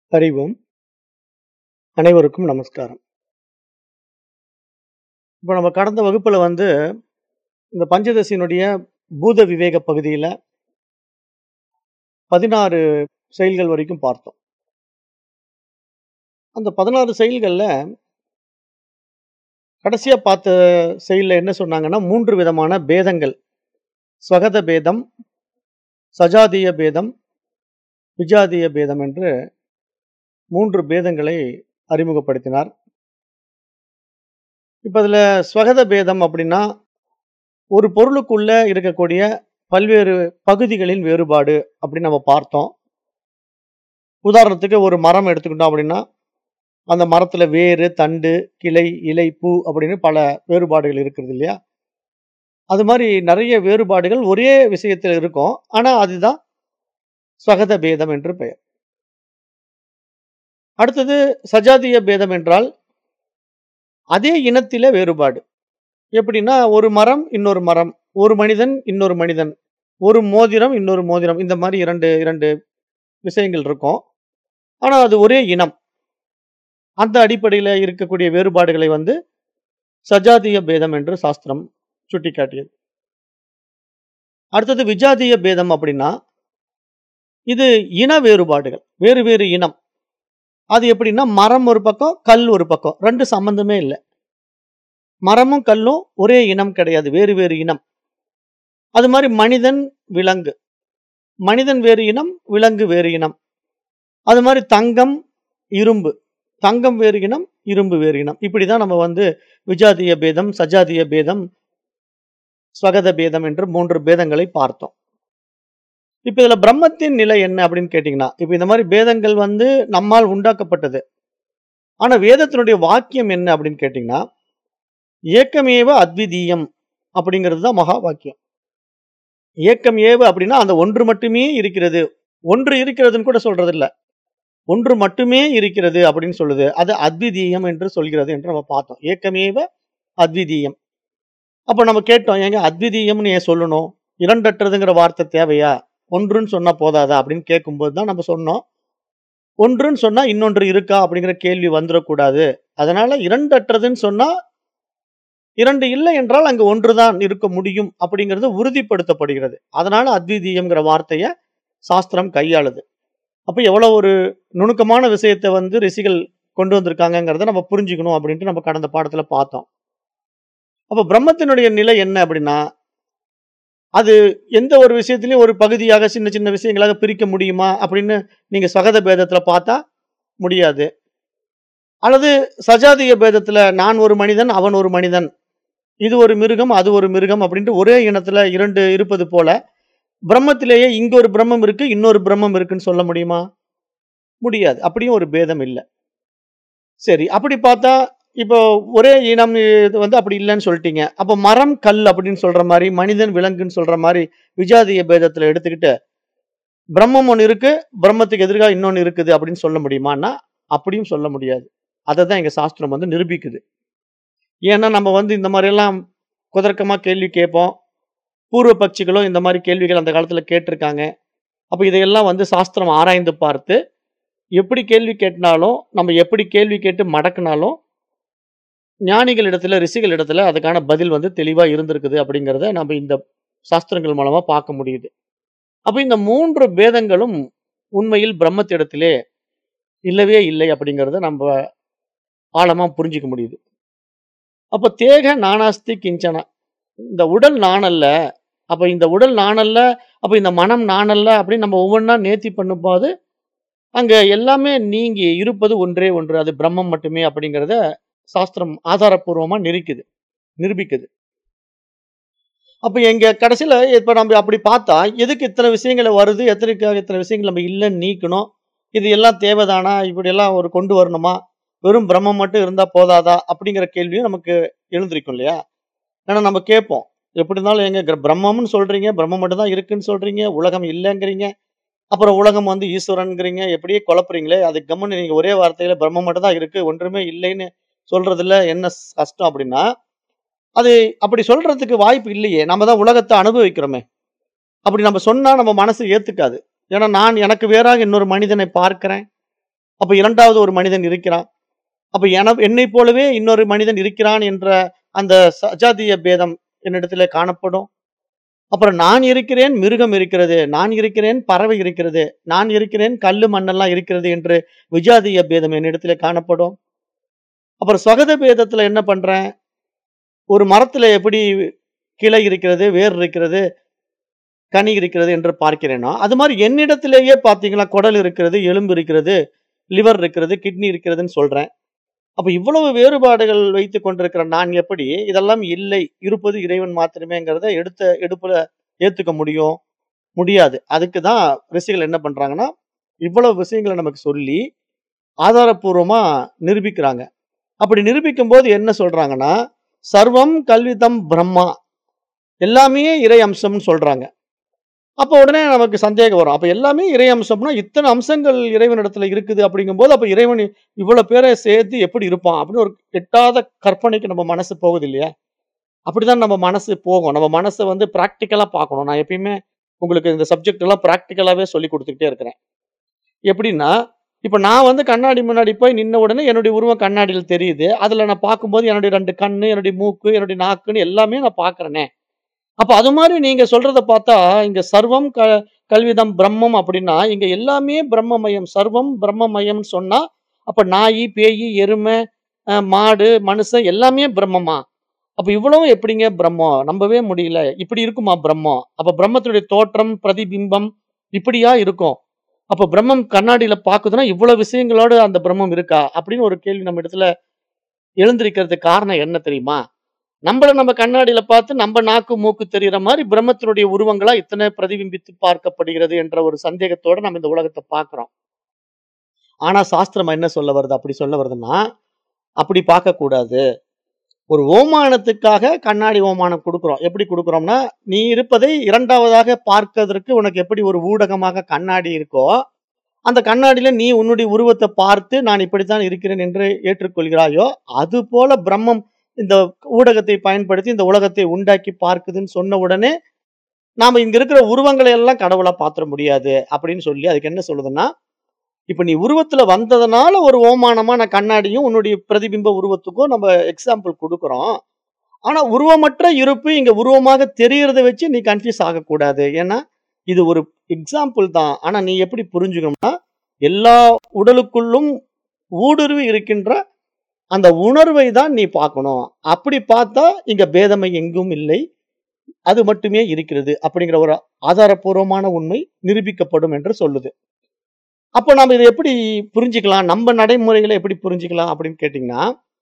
அறிவோம் அனைவருக்கும் நமஸ்காரம் இப்போ நம்ம கடந்த வகுப்புல வந்து இந்த பஞ்சதசியினுடைய பூத விவேக பகுதியில பதினாறு செயல்கள் வரைக்கும் பார்த்தோம் அந்த பதினாறு செயல்கள்ல கடைசியா பார்த்த செயல்ல என்ன சொன்னாங்கன்னா மூன்று விதமான பேதங்கள் ஸ்வகத பேதம் சஜாதிய பேதம் விஜாதிய பேதம் என்று மூன்று பேதங்களை அறிமுகப்படுத்தினார் இப்ப இதுல ஸ்வகத பேதம் அப்படின்னா ஒரு பொருளுக்குள்ள இருக்கக்கூடிய பல்வேறு பகுதிகளின் வேறுபாடு அப்படின்னு நம்ம பார்த்தோம் உதாரணத்துக்கு ஒரு மரம் எடுத்துக்கிட்டோம் அப்படின்னா அந்த மரத்துல வேறு தண்டு கிளை இலை பூ அப்படின்னு பல வேறுபாடுகள் இருக்கிறது இல்லையா அது மாதிரி நிறைய வேறுபாடுகள் ஒரே விஷயத்தில் இருக்கும் ஆனா அதுதான் ஸ்வகத பேதம் என்று பெயர் அடுத்தது சஜாதிய பேதம் என்றால் அதே இனத்தில வேறுபாடு எப்படின்னா ஒரு மரம் இன்னொரு மரம் ஒரு மனிதன் இன்னொரு மனிதன் ஒரு மோதிரம் இன்னொரு மோதிரம் இந்த மாதிரி இரண்டு இரண்டு விஷயங்கள் இருக்கும் ஆனா அது ஒரே இனம் அந்த அடிப்படையில் இருக்கக்கூடிய வேறுபாடுகளை வந்து சஜாதிய பேதம் என்று சாஸ்திரம் சுட்டிக்காட்டியது அடுத்தது விஜாதிய பேதம் அப்படின்னா இது இன வேறுபாடுகள் வேறு வேறு இனம் அது எப்படின்னா மரம் ஒரு பக்கம் கல் ஒரு பக்கம் ரெண்டு சம்பந்தமே இல்லை மரமும் கல்லும் ஒரே இனம் கிடையாது வேறு வேறு இனம் அது மாதிரி மனிதன் விலங்கு மனிதன் வேறு இனம் விலங்கு வேறு இனம் அது மாதிரி தங்கம் இரும்பு தங்கம் வேறு இனம் இரும்பு வேறு இனம் இப்படிதான் நம்ம வந்து விஜாதிய பேதம் சஜாதிய பேதம் ஸ்வகத பேதம் என்று மூன்று பேதங்களை பார்த்தோம் இப்ப இதுல பிரம்மத்தின் நிலை என்ன அப்படின்னு கேட்டீங்கன்னா இப்ப இந்த மாதிரி பேதங்கள் வந்து நம்மால் உண்டாக்கப்பட்டது ஆனா வேதத்தினுடைய வாக்கியம் என்ன அப்படின்னு கேட்டீங்கன்னா ஏக்கமேவ அத்விதீயம் அப்படிங்கிறது தான் மகா வாக்கியம் ஏக்கம் ஏவ அப்படின்னா அந்த ஒன்று மட்டுமே இருக்கிறது ஒன்று இருக்கிறதுன்னு கூட சொல்றது இல்ல ஒன்று மட்டுமே இருக்கிறது அப்படின்னு சொல்லுது அது அத்விதீயம் என்று சொல்கிறது என்று நம்ம பார்த்தோம் ஏக்கமேவ அத்விதீயம் அப்ப நம்ம கேட்டோம் ஏங்க அத்விதீயம்னு ஏன் சொல்லணும் இரண்டற்றதுங்கிற வார்த்தை தேவையா ஒன்றுன்னு சொன்னா போதாதா அப்படின்னு கேட்கும்போது தான் நம்ம சொன்னோம் ஒன்றுன்னு சொன்னா இன்னொன்று இருக்கா அப்படிங்கிற கேள்வி வந்துடக்கூடாது அதனால இரண்டற்றதுன்னு சொன்னா இரண்டு இல்லை என்றால் அங்கு ஒன்றுதான் இருக்க முடியும் அப்படிங்கிறது உறுதிப்படுத்தப்படுகிறது அதனால அத்விதீயம்ங்கிற வார்த்தையை சாஸ்திரம் கையாளுது அப்ப எவ்வளவு ஒரு நுணுக்கமான விஷயத்தை வந்து ரிஷிகள் கொண்டு வந்திருக்காங்கிறத நம்ம புரிஞ்சுக்கணும் அப்படின்ட்டு நம்ம கடந்த பாடத்துல பார்த்தோம் அப்ப பிரம்மத்தினுடைய நிலை என்ன அப்படின்னா அது எந்த ஒரு விஷயத்திலையும் ஒரு பகுதியாக சின்ன சின்ன விஷயங்களாக பிரிக்க முடியுமா அப்படின்னு நீங்க சகத பேதத்துல பார்த்தா முடியாது அல்லது சஜாதிய பேதத்துல நான் ஒரு மனிதன் அவன் ஒரு மனிதன் இது ஒரு மிருகம் அது ஒரு மிருகம் அப்படின்ட்டு ஒரே இனத்துல இரண்டு இருப்பது போல பிரம்மத்திலேயே இங்க ஒரு பிரம்மம் இருக்கு இன்னொரு பிரம்மம் இருக்குன்னு சொல்ல முடியுமா முடியாது அப்படியும் ஒரு பேதம் இல்லை சரி அப்படி பார்த்தா இப்போ ஒரே இனம் இது வந்து அப்படி இல்லைன்னு சொல்லிட்டீங்க அப்போ மரம் கல் அப்படின்னு சொல்ற மாதிரி மனிதன் விலங்குன்னு சொல்ற மாதிரி விஜாதிய பேதத்துல எடுத்துக்கிட்டு பிரம்மம் ஒன்று இருக்கு பிரம்மத்துக்கு எதிராக இன்னொன்று இருக்குது அப்படின்னு சொல்ல முடியுமான்னா அப்படியும் சொல்ல முடியாது அதை தான் எங்க சாஸ்திரம் வந்து நிரூபிக்குது ஏன்னா நம்ம வந்து இந்த மாதிரி எல்லாம் குதர்க்கமா கேள்வி கேட்போம் பூர்வ பட்சிகளும் இந்த மாதிரி கேள்விகள் அந்த காலத்துல கேட்டிருக்காங்க அப்ப இதையெல்லாம் வந்து சாஸ்திரம் ஆராய்ந்து பார்த்து எப்படி கேள்வி கேட்டினாலும் நம்ம எப்படி கேள்வி கேட்டு மடக்கினாலும் ஞானிகள் இடத்துல ரிஷிகள் இடத்துல அதுக்கான பதில் வந்து தெளிவா இருந்திருக்குது அப்படிங்கிறத நம்ம இந்த சாஸ்திரங்கள் மூலமா பார்க்க முடியுது அப்ப இந்த மூன்று பேதங்களும் உண்மையில் பிரம்மத்திடத்திலே இல்லவே இல்லை அப்படிங்கிறத நம்ம ஆழமா புரிஞ்சுக்க முடியுது அப்ப தேக நானாஸ்தி கிஞ்சனா இந்த உடல் நானல்ல அப்ப இந்த உடல் நானல்ல அப்ப இந்த மனம் நானல்ல அப்படின்னு நம்ம ஒவ்வொன்றா நேர்த்தி பண்ணும்போது அங்க எல்லாமே நீங்கி இருப்பது ஒன்றே ஒன்று அது பிரம்மம் மட்டுமே அப்படிங்கிறத சாஸ்திரம் ஆதாரப்பூர்வமா நிரூபிக்குது நிரூபிக்குது அப்ப எங்க கடைசியில இப்ப நம்ம அப்படி பார்த்தா எதுக்கு இத்தனை விஷயங்களை வருது எத்தனைக்காக இத்தனை விஷயங்கள் நம்ம இல்லைன்னு நீக்கணும் இது எல்லாம் தேவைதானா இப்படி எல்லாம் ஒரு கொண்டு வரணுமா வெறும் பிரம்மம் மட்டும் இருந்தா போதாதா அப்படிங்கிற கேள்வியும் நமக்கு எழுந்திருக்கும் இல்லையா ஏன்னா நம்ம கேட்போம் எப்படி இருந்தாலும் எங்க கிர- பிரம்மம்னு சொல்றீங்க பிரம்மம் மட்டும் தான் இருக்குன்னு சொல்றீங்க உலகம் இல்லைங்கிறீங்க அப்புறம் உலகம் வந்து ஈஸ்வரன்கிறீங்க எப்படியே குழப்புறீங்களே அது கம்முன்னு நீங்க ஒரே வார்த்தையில பிரம்மம் மட்டும் தான் இருக்கு ஒன்றுமே இல்லைன்னு சொல்றதுல என்ன ஸ்- கஷ்டம் அப்படின்னா அது அப்படி சொல்றதுக்கு வாய்ப்பு இல்லையே நம்ம தான் உலகத்தை அனுபவிக்கிறோமே அப்படி நம்ம சொன்னா நம்ம மனசு ஏத்துக்காது ஏன்னா நான் எனக்கு வேறாக இன்னொரு மனிதனை பார்க்கிறேன் அப்ப இரண்டாவது ஒரு மனிதன் இருக்கிறான் அப்ப என என்னை போலவே இன்னொரு மனிதன் இருக்கிறான் என்ற அந்த சஜாதிய பேதம் என்னிடத்துல காணப்படும் அப்புறம் நான் இருக்கிறேன் மிருகம் இருக்கிறது நான் இருக்கிறேன் பறவை இருக்கிறது நான் இருக்கிறேன் கல்லு மண்ணெல்லாம் இருக்கிறது என்று விஜாதிய பேதம் என்னிடத்துல காணப்படும் அப்புறம் சொகத பேதத்துல என்ன பண்றேன் ஒரு மரத்துல எப்படி கிளை இருக்கிறது வேர் இருக்கிறது கனி இருக்கிறது என்று பார்க்கிறேனோ அது மாதிரி என்னிடத்திலேயே பார்த்தீங்களா குடல் இருக்கிறது எலும்பு இருக்கிறது லிவர் இருக்கிறது கிட்னி இருக்கிறதுன்னு சொல்றேன் அப்ப இவ்வளவு வேறுபாடுகள் வைத்துக் கொண்டிருக்கிற நான் எப்படி இதெல்லாம் இல்லை இருப்பது இறைவன் மாத்திரமேங்கிறத எடுத்த எடுப்புல ஏத்துக்க முடியும் முடியாது அதுக்கு தான் ரிஷிகள் என்ன பண்றாங்கன்னா இவ்வளவு விஷயங்களை நமக்கு சொல்லி ஆதாரப்பூர்வமா நிரூபிக்கிறாங்க அப்படி நிரூபிக்கும் போது என்ன சொல்றாங்கன்னா சர்வம் கல்விதம் பிரம்மா எல்லாமே இறை அம்சம்னு சொல்றாங்க அப்ப உடனே நமக்கு சந்தேகம் வரும் அப்ப எல்லாமே இறை அம்சம்னா இத்தனை அம்சங்கள் இறைவனிடத்துல இருக்குது அப்படிங்கும்போது அப்ப இறைவன் இவ்வளவு பேரை சேர்த்து எப்படி இருப்பான் அப்படின்னு ஒரு எட்டாத கற்பனைக்கு நம்ம மனசு போகுது இல்லையா அப்படிதான் நம்ம மனசு போகும் நம்ம மனசை வந்து ப்ராக்டிக்கலா பார்க்கணும் நான் எப்பயுமே உங்களுக்கு இந்த சப்ஜெக்ட் எல்லாம் ப்ராக்டிக்கலாவே சொல்லி கொடுத்துக்கிட்டே இருக்கிறேன் எப்படின்னா இப்ப நான் வந்து கண்ணாடி முன்னாடி போய் நின்ன உடனே என்னுடைய உருவம் கண்ணாடியில் தெரியுது அதுல நான் பார்க்கும்போது என்னுடைய ரெண்டு கண்ணு என்னுடைய மூக்கு என்னுடைய நாக்குன்னு எல்லாமே நான் பார்க்கறேனே அப்ப அது மாதிரி நீங்க சொல்றத பார்த்தா இங்க சர்வம் க கல்விதம் பிரம்மம் அப்படின்னா இங்க எல்லாமே பிரம்மமயம் சர்வம் பிரம்மமயம்னு சொன்னா அப்ப நாய் பேய் எருமை அஹ், மாடு மனுஷன் எல்லாமே பிரம்மமா அப்ப இவ்வளவும் எப்படிங்க பிரம்மம் நம்பவே முடியல இப்படி இருக்குமா பிரம்மம் அப்ப பிரம்மத்துடைய தோற்றம் பிரதிபிம்பம் இப்படியா இருக்கும் அப்ப பிரம்மம் கண்ணாடியில பாக்குதுன்னா இவ்வளவு விஷயங்களோட அந்த பிரம்மம் இருக்கா அப்படின்னு ஒரு கேள்வி நம்ம இடத்துல எழுந்திருக்கிறதுக்கு காரணம் என்ன தெரியுமா நம்மள நம்ம கண்ணாடியில பார்த்து நம்ம நாக்கு மூக்கு தெரியற மாதிரி பிரம்மத்தினுடைய உருவங்களா இத்தனை பிரதிபிம்பித்து பார்க்கப்படுகிறது என்ற ஒரு சந்தேகத்தோட நம்ம இந்த உலகத்தை பார்க்கிறோம் ஆனா சாஸ்திரம் என்ன சொல்ல வருது அப்படி சொல்ல வருதுன்னா அப்படி பார்க்க கூடாது ஒரு ஓமானத்துக்காக கண்ணாடி ஓமானம் கொடுக்குறோம் எப்படி கொடுக்குறோம்னா நீ இருப்பதை இரண்டாவதாக பார்க்கறதற்கு உனக்கு எப்படி ஒரு ஊடகமாக கண்ணாடி இருக்கோ அந்த கண்ணாடியில நீ உன்னுடைய உருவத்தை பார்த்து நான் இப்படித்தான் இருக்கிறேன் என்று ஏற்றுக்கொள்கிறாயோ அது போல பிரம்மம் இந்த ஊடகத்தை பயன்படுத்தி இந்த உலகத்தை உண்டாக்கி பார்க்குதுன்னு சொன்ன உடனே நாம இங்க இருக்கிற உருவங்களை எல்லாம் கடவுளா பாத்திர முடியாது அப்படின்னு சொல்லி அதுக்கு என்ன சொல்லுதுன்னா இப்ப நீ உருவத்துல வந்ததுனால ஒரு ஓமானமான கண்ணாடியும் உன்னுடைய பிரதிபிம்ப உருவத்துக்கும் நம்ம எக்ஸாம்பிள் கொடுக்குறோம் ஆனா உருவமற்ற இருப்பு இங்க உருவமாக தெரியறத வச்சு நீ கன்ஃபியூஸ் ஆகக்கூடாது ஏன்னா இது ஒரு எக்ஸாம்பிள் தான் ஆனா நீ எப்படி புரிஞ்சுக்கணும்னா எல்லா உடலுக்குள்ளும் ஊடுருவி இருக்கின்ற அந்த உணர்வை தான் நீ பார்க்கணும் அப்படி பார்த்தா இங்க பேதமை எங்கும் இல்லை அது மட்டுமே இருக்கிறது அப்படிங்கிற ஒரு ஆதாரபூர்வமான உண்மை நிரூபிக்கப்படும் என்று சொல்லுது அப்போ நம்ம இதை எப்படி புரிஞ்சுக்கலாம் நம்ம நடைமுறைகளை எப்படி புரிஞ்சுக்கலாம் அப்படின்னு கேட்டிங்கன்னா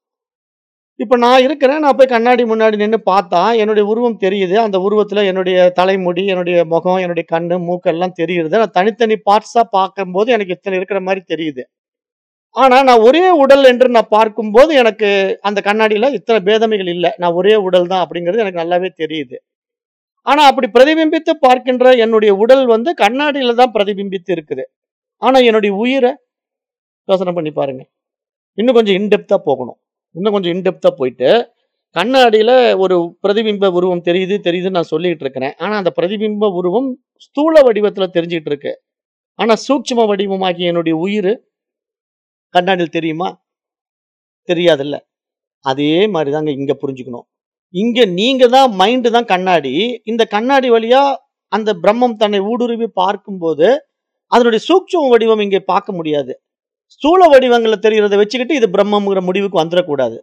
இப்போ நான் இருக்கிறேன் நான் போய் கண்ணாடி முன்னாடி நின்று பார்த்தா என்னுடைய உருவம் தெரியுது அந்த உருவத்தில் என்னுடைய தலைமுடி என்னுடைய முகம் என்னுடைய கண்ணு மூக்கு எல்லாம் தெரியுது நான் தனித்தனி பார்ட்ஸாக பார்க்கும்போது எனக்கு இத்தனை இருக்கிற மாதிரி தெரியுது ஆனா நான் ஒரே உடல் என்று நான் பார்க்கும்போது எனக்கு அந்த கண்ணாடியில இத்தனை பேதமைகள் இல்லை நான் ஒரே உடல் தான் அப்படிங்கிறது எனக்கு நல்லாவே தெரியுது ஆனா அப்படி பிரதிபிம்பித்து பார்க்கின்ற என்னுடைய உடல் வந்து கண்ணாடியில தான் பிரதிபிம்பித்து இருக்குது ஆனா என்னுடைய உயிரை யோசனை பண்ணி பாருங்க இன்னும் கொஞ்சம் இன்டெப்தா போகணும் இன்னும் கொஞ்சம் இன்டெப்தா போயிட்டு கண்ணாடியில ஒரு பிரதிபிம்ப உருவம் தெரியுது தெரியுதுன்னு நான் சொல்லிட்டு இருக்கிறேன் ஆனா அந்த பிரதிபிம்ப உருவம் ஸ்தூல வடிவத்துல தெரிஞ்சிட்டு இருக்கு ஆனா சூட்சும வடிவமாகிய என்னுடைய உயிர் கண்ணாடியில் தெரியுமா தெரியாதுல்ல அதே மாதிரி தாங்க இங்க புரிஞ்சுக்கணும் இங்க நீங்க தான் மைண்டு தான் கண்ணாடி இந்த கண்ணாடி வழியா அந்த பிரம்மம் தன்னை ஊடுருவி பார்க்கும்போது அதனுடைய சூட்சும வடிவம் இங்கே பார்க்க முடியாது ஸ்தூல வடிவங்களை தெரியறதை வச்சுக்கிட்டு இது பிரம்மம்ங்கிற முடிவுக்கு வந்துடக்கூடாது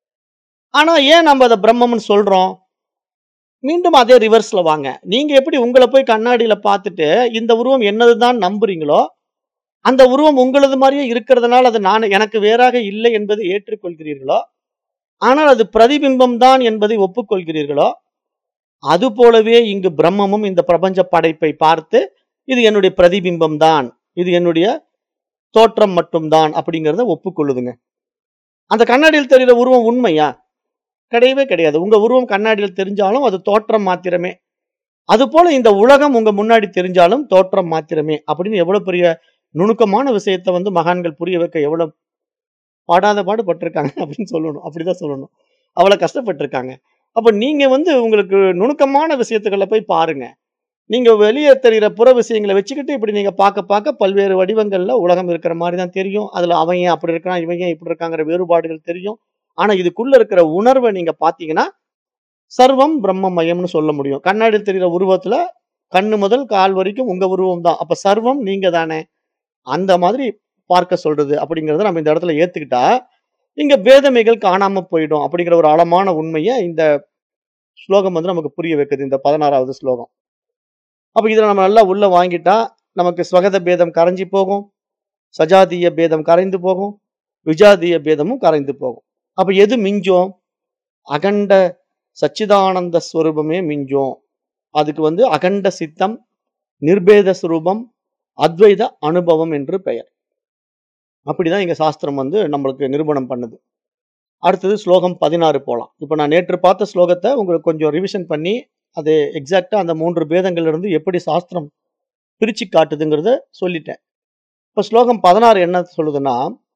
ஆனா ஏன் நம்ம அதை பிரம்மம்னு சொல்றோம் மீண்டும் அதே ரிவர்ஸ்ல வாங்க நீங்க எப்படி உங்களை போய் கண்ணாடியில பார்த்துட்டு இந்த உருவம் என்னதுதான் நம்புறீங்களோ அந்த உருவம் உங்களது மாதிரியே இருக்கிறதுனால அது நான் எனக்கு வேறாக இல்லை என்பதை ஏற்றுக்கொள்கிறீர்களோ ஆனால் அது பிரதிபிம்பம் தான் என்பதை ஒப்புக்கொள்கிறீர்களோ அது போலவே இங்கு பிரம்மமும் இந்த பிரபஞ்ச படைப்பை பார்த்து இது என்னுடைய பிரதிபிம்பம் தான் இது என்னுடைய தோற்றம் மட்டும்தான் அப்படிங்கிறத ஒப்புக்கொள்ளுதுங்க அந்த கண்ணாடியில் தெரிகிற உருவம் உண்மையா கிடையவே கிடையாது உங்க உருவம் கண்ணாடியில் தெரிஞ்சாலும் அது தோற்றம் மாத்திரமே அது போல இந்த உலகம் உங்க முன்னாடி தெரிஞ்சாலும் தோற்றம் மாத்திரமே அப்படின்னு எவ்வளவு பெரிய நுணுக்கமான விஷயத்தை வந்து மகான்கள் புரிய வைக்க எவ்வளவு பாடாத பாடு பட்டிருக்காங்க அப்படின்னு சொல்லணும் அப்படிதான் சொல்லணும் அவ்வளவு கஷ்டப்பட்டிருக்காங்க அப்ப நீங்க வந்து உங்களுக்கு நுணுக்கமான விஷயத்துக்களை போய் பாருங்க நீங்க வெளியே தெரிகிற புற விஷயங்களை வச்சுக்கிட்டு இப்படி நீங்க பார்க்க பார்க்க பல்வேறு வடிவங்கள்ல உலகம் இருக்கிற மாதிரி தான் தெரியும் அதுல அவன் ஏன் அப்படி இருக்கான் இவன் ஏன் இப்படி இருக்காங்கிற வேறுபாடுகள் தெரியும் ஆனா இதுக்குள்ள இருக்கிற உணர்வை நீங்க பாத்தீங்கன்னா சர்வம் பிரம்மமயம்னு சொல்ல முடியும் கண்ணாடியில் தெரிகிற உருவத்துல கண்ணு முதல் கால் வரைக்கும் உங்க உருவம் தான் அப்ப சர்வம் நீங்க தானே அந்த மாதிரி பார்க்க சொல்றது அப்படிங்கறத நம்ம இந்த இடத்துல ஏத்துக்கிட்டா இங்க பேதமைகள் காணாம போயிடும் அப்படிங்கிற ஒரு ஆழமான உண்மையை இந்த ஸ்லோகம் வந்து நமக்கு புரிய வைக்குது இந்த பதினாறாவது ஸ்லோகம் அப்ப இதுல நம்ம நல்லா உள்ள வாங்கிட்டா நமக்கு ஸ்வகத பேதம் கரைஞ்சி போகும் சஜாதிய பேதம் கரைந்து போகும் விஜாதிய பேதமும் கரைந்து போகும் அப்ப எது மிஞ்சும் அகண்ட சச்சிதானந்த ஸ்வரூபமே மிஞ்சும் அதுக்கு வந்து அகண்ட சித்தம் நிர்பேத ஸ்வரூபம் அத்வைத அனுபவம் என்று பெயர் அப்படிதான் இங்க சாஸ்திரம் வந்து நம்மளுக்கு நிரூபணம் பண்ணுது அடுத்தது ஸ்லோகம் பதினாறு போலாம் இப்போ நான் நேற்று பார்த்த ஸ்லோகத்தை உங்களுக்கு கொஞ்சம் ரிவிஷன் பண்ணி அது எக்ஸாக்டா அந்த மூன்று பேதங்கள்ல இருந்து எப்படி சாஸ்திரம் பிரிச்சு காட்டுதுங்கிறத சொல்லிட்டேன் இப்போ ஸ்லோகம் பதினாறு என்ன சொல்லுதுன்னா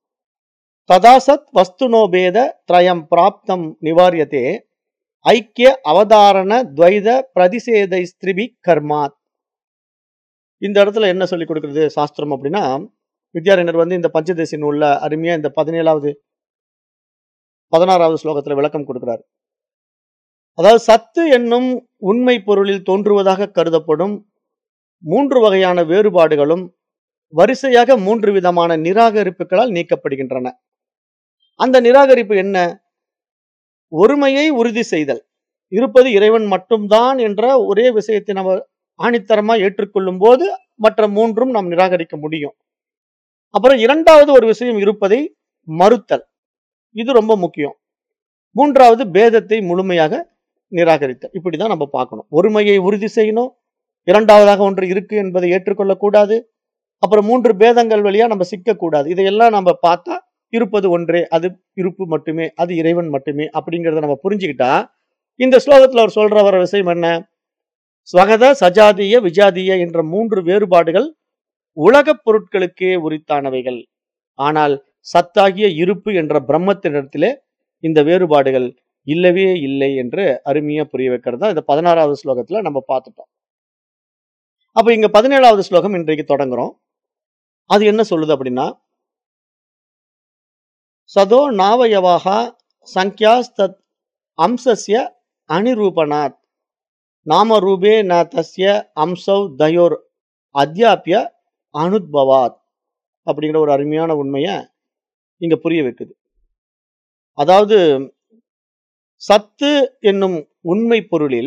ததாசத் வஸ்துனோபேத த்ரயம் பிராப்தம் நிவாரியத்தே ஐக்கிய அவதாரண துவைத பிரதிசேதை ஸ்திரிபி கர்மாத் இந்த இடத்துல என்ன சொல்லி கொடுக்குறது சாஸ்திரம் அப்படின்னா வித்யாரண்யர் வந்து இந்த பஞ்சதேசி நூல்ல அருமையா இந்த பதினேழாவது பதினாறாவது ஸ்லோகத்துல விளக்கம் கொடுக்கிறார் அதாவது சத்து என்னும் உண்மை பொருளில் தோன்றுவதாக கருதப்படும் மூன்று வகையான வேறுபாடுகளும் வரிசையாக மூன்று விதமான நிராகரிப்புகளால் நீக்கப்படுகின்றன அந்த நிராகரிப்பு என்ன ஒருமையை உறுதி செய்தல் இருப்பது இறைவன் மட்டும்தான் என்ற ஒரே விஷயத்தை நம்ம ஆணித்தரமா ஏற்றுக்கொள்ளும் போது மற்ற மூன்றும் நாம் நிராகரிக்க முடியும் அப்புறம் இரண்டாவது ஒரு விஷயம் இருப்பதை மறுத்தல் இது ரொம்ப முக்கியம் மூன்றாவது பேதத்தை முழுமையாக நிராகரித்தல் இப்படிதான் நம்ம பார்க்கணும் ஒருமையை உறுதி செய்யணும் இரண்டாவதாக ஒன்று இருக்கு என்பதை ஏற்றுக்கொள்ளக்கூடாது அப்புறம் மூன்று பேதங்கள் வழியா நம்ம சிக்கக்கூடாது இதையெல்லாம் நம்ம பார்த்தா இருப்பது ஒன்றே அது இருப்பு மட்டுமே அது இறைவன் மட்டுமே அப்படிங்கிறத நம்ம புரிஞ்சுக்கிட்டா இந்த ஸ்லோகத்துல அவர் சொல்ற வர விஷயம் என்ன ஸ்வகத சஜாதிய விஜாதிய என்ற மூன்று வேறுபாடுகள் உலகப் பொருட்களுக்கே உரித்தானவைகள் ஆனால் சத்தாகிய இருப்பு என்ற பிரம்மத்தினிடத்திலே இந்த வேறுபாடுகள் இல்லவே இல்லை என்று அருமையா புரிய வைக்கிறதா இந்த பதினாறாவது ஸ்லோகத்துல நம்ம பார்த்துட்டோம் அப்ப இங்க பதினேழாவது ஸ்லோகம் இன்றைக்கு தொடங்குறோம் அது என்ன சொல்லுது அப்படின்னா சதோ நாவயவாக சங்கியாஸ்தத் அம்சஸ்ய அனிரூபணாத் நாமரூபே ந தஸ்ய அம்சௌ தயோர் அத்தியாபிய அனுத்பவாத் அப்படிங்கிற ஒரு அருமையான உண்மையை இங்க புரிய வைக்குது அதாவது சத்து என்னும் உண்மை பொருளில்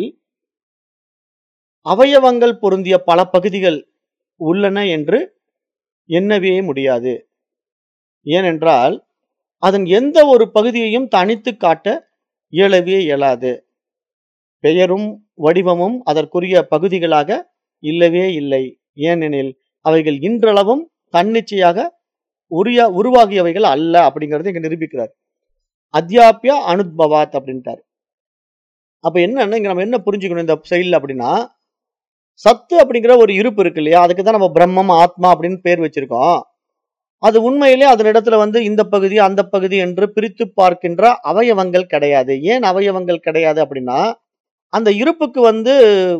அவயவங்கள் பொருந்திய பல பகுதிகள் உள்ளன என்று எண்ணவே முடியாது ஏனென்றால் அதன் எந்த ஒரு பகுதியையும் தனித்து காட்ட இயலவே இயலாது பெயரும் வடிவமும் அதற்குரிய பகுதிகளாக இல்லவே இல்லை ஏனெனில் அவைகள் இன்றளவும் தன்னிச்சையாக உரிய உருவாகியவைகள் அல்ல அப்படிங்கறத இங்க நிரூபிக்கிறார் அத்தியாபிய அனுத்பவாத் அப்படின்ட்டார் அப்ப என்னன்னா இங்க நம்ம என்ன புரிஞ்சுக்கணும் இந்த செயல் அப்படின்னா சத்து அப்படிங்கிற ஒரு இருப்பு இருக்கு இல்லையா அதுக்கு தான் நம்ம பிரம்மம் ஆத்மா அப்படின்னு பேர் வச்சிருக்கோம் அது உண்மையிலே அதனிடத்துல வந்து இந்த பகுதி அந்த பகுதி என்று பிரித்து பார்க்கின்ற அவயவங்கள் கிடையாது ஏன் அவயவங்கள் கிடையாது அப்படின்னா அந்த இருப்புக்கு வந்து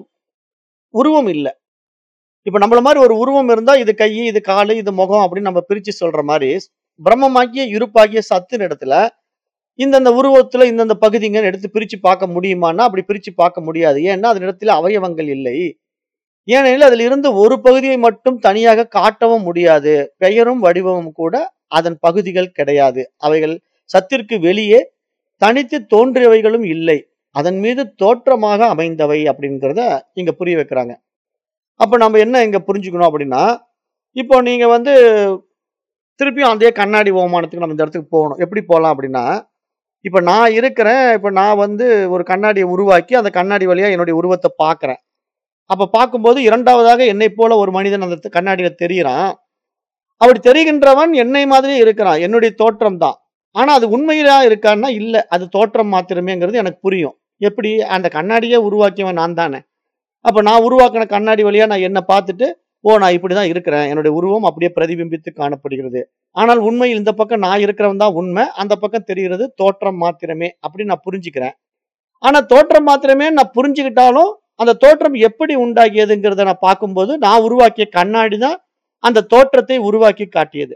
உருவம் இல்லை இப்ப நம்மள மாதிரி ஒரு உருவம் இருந்தா இது கை இது காலு இது முகம் அப்படின்னு நம்ம பிரிச்சு சொல்ற மாதிரி பிரம்மமாகிய இருப்பாகிய சத்தின் இடத்துல இந்தந்த உருவத்துல இந்தந்த பகுதிங்கன்னு எடுத்து பிரிச்சு பார்க்க முடியுமான்னா அப்படி பிரிச்சு பார்க்க முடியாது ஏன்னா அதன் இடத்துல அவயவங்கள் இல்லை ஏனெனில் அதில் இருந்து ஒரு பகுதியை மட்டும் தனியாக காட்டவும் முடியாது பெயரும் வடிவமும் கூட அதன் பகுதிகள் கிடையாது அவைகள் சத்திற்கு வெளியே தனித்து தோன்றியவைகளும் இல்லை அதன் மீது தோற்றமாக அமைந்தவை அப்படிங்கிறத இங்க புரிய வைக்கிறாங்க அப்ப நம்ம என்ன இங்க புரிஞ்சுக்கணும் அப்படின்னா இப்போ நீங்க வந்து திருப்பியும் அதே கண்ணாடி ஓமானத்துக்கு நம்ம இந்த இடத்துக்கு போகணும் எப்படி போகலாம் அப்படின்னா இப்ப நான் இருக்கிறேன் இப்ப நான் வந்து ஒரு கண்ணாடியை உருவாக்கி அந்த கண்ணாடி வழியா என்னுடைய உருவத்தை பார்க்கிறேன் அப்ப பார்க்கும்போது இரண்டாவதாக என்னை போல ஒரு மனிதன் அந்த கண்ணாடியில தெரிகிறான் அப்படி தெரிகின்றவன் என்னை மாதிரியே இருக்கிறான் என்னுடைய தோற்றம் தான் ஆனா அது உண்மையிலா இருக்கான்னா இல்ல அது தோற்றம் மாத்திரமேங்கிறது எனக்கு புரியும் எப்படி அந்த கண்ணாடியே உருவாக்கியவன் நான் தானே அப்ப நான் உருவாக்கின கண்ணாடி வழியா நான் என்ன பார்த்துட்டு ஓ நான் இப்படிதான் இருக்கிறேன் என்னுடைய உருவம் அப்படியே பிரதிபிம்பித்து காணப்படுகிறது ஆனால் உண்மையில் இந்த பக்கம் நான் இருக்கிறவன் தான் உண்மை அந்த பக்கம் தெரிகிறது தோற்றம் மாத்திரமே அப்படின்னு நான் புரிஞ்சுக்கிறேன் ஆனா தோற்றம் மாத்திரமே நான் புரிஞ்சுக்கிட்டாலும் அந்த தோற்றம் எப்படி உண்டாகியதுங்கிறத நான் பார்க்கும்போது நான் உருவாக்கிய கண்ணாடி தான் அந்த தோற்றத்தை உருவாக்கி காட்டியது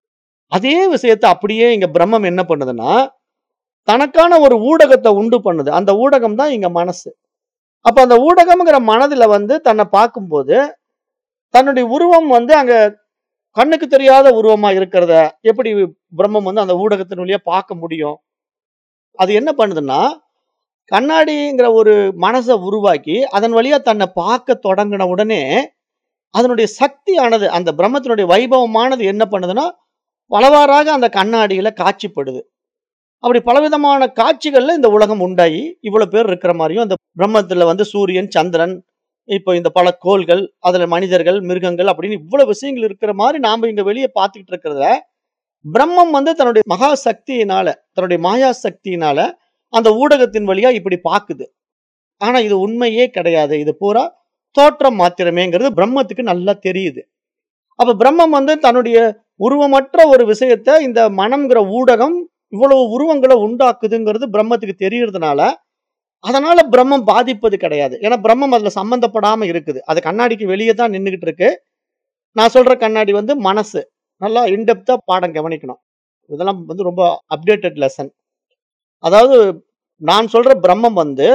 அதே விஷயத்தை அப்படியே இங்க பிரம்மம் என்ன பண்ணுதுன்னா தனக்கான ஒரு ஊடகத்தை உண்டு பண்ணுது அந்த ஊடகம் தான் இங்க மனசு அப்ப அந்த ஊடகம்ங்கிற மனதுல வந்து தன்னை பார்க்கும்போது தன்னுடைய உருவம் வந்து அங்க கண்ணுக்கு தெரியாத உருவமா இருக்கிறத எப்படி பிரம்மம் வந்து அந்த ஊடகத்தின் வழியா பார்க்க முடியும் அது என்ன பண்ணுதுன்னா கண்ணாடிங்கிற ஒரு மனசை உருவாக்கி அதன் வழியா தன்னை பார்க்க தொடங்கின உடனே அதனுடைய சக்தியானது அந்த பிரம்மத்தினுடைய வைபவமானது என்ன பண்ணுதுன்னா பலவாறாக அந்த கண்ணாடியில காட்சிப்படுது அப்படி பலவிதமான காட்சிகள்ல இந்த உலகம் உண்டாகி இவ்வளவு பேர் இருக்கிற மாதிரியும் அந்த பிரம்மத்துல வந்து சூரியன் சந்திரன் இப்போ இந்த பல கோள்கள் அதுல மனிதர்கள் மிருகங்கள் அப்படின்னு இவ்வளவு விஷயங்கள் இருக்கிற மாதிரி நாம இங்க வெளியே பார்த்துக்கிட்டு இருக்கிறத பிரம்மம் வந்து தன்னுடைய மகா சக்தியினால தன்னுடைய மாயா சக்தியினால அந்த ஊடகத்தின் வழியா இப்படி பாக்குது ஆனா இது உண்மையே கிடையாது இது பூரா தோற்றம் மாத்திரமேங்கிறது பிரம்மத்துக்கு நல்லா தெரியுது அப்ப பிரம்மம் வந்து தன்னுடைய உருவமற்ற ஒரு விஷயத்த இந்த மனம்ங்கிற ஊடகம் இவ்வளவு உருவங்களை உண்டாக்குதுங்கிறது பிரம்மத்துக்கு தெரியறதுனால அதனால பிரம்மம் பாதிப்பது கிடையாது ஏன்னா பிரம்மம் அதுல சம்பந்தப்படாம இருக்குது அது கண்ணாடிக்கு வெளியே தான் நின்றுகிட்டு இருக்கு நான் சொல்ற கண்ணாடி வந்து மனசு நல்லா இன்டெப்தா பாடம் கவனிக்கணும் இதெல்லாம் வந்து ரொம்ப அப்டேட்டட் லெசன் அதாவது நான் சொல்ற பிரம்மம் வந்து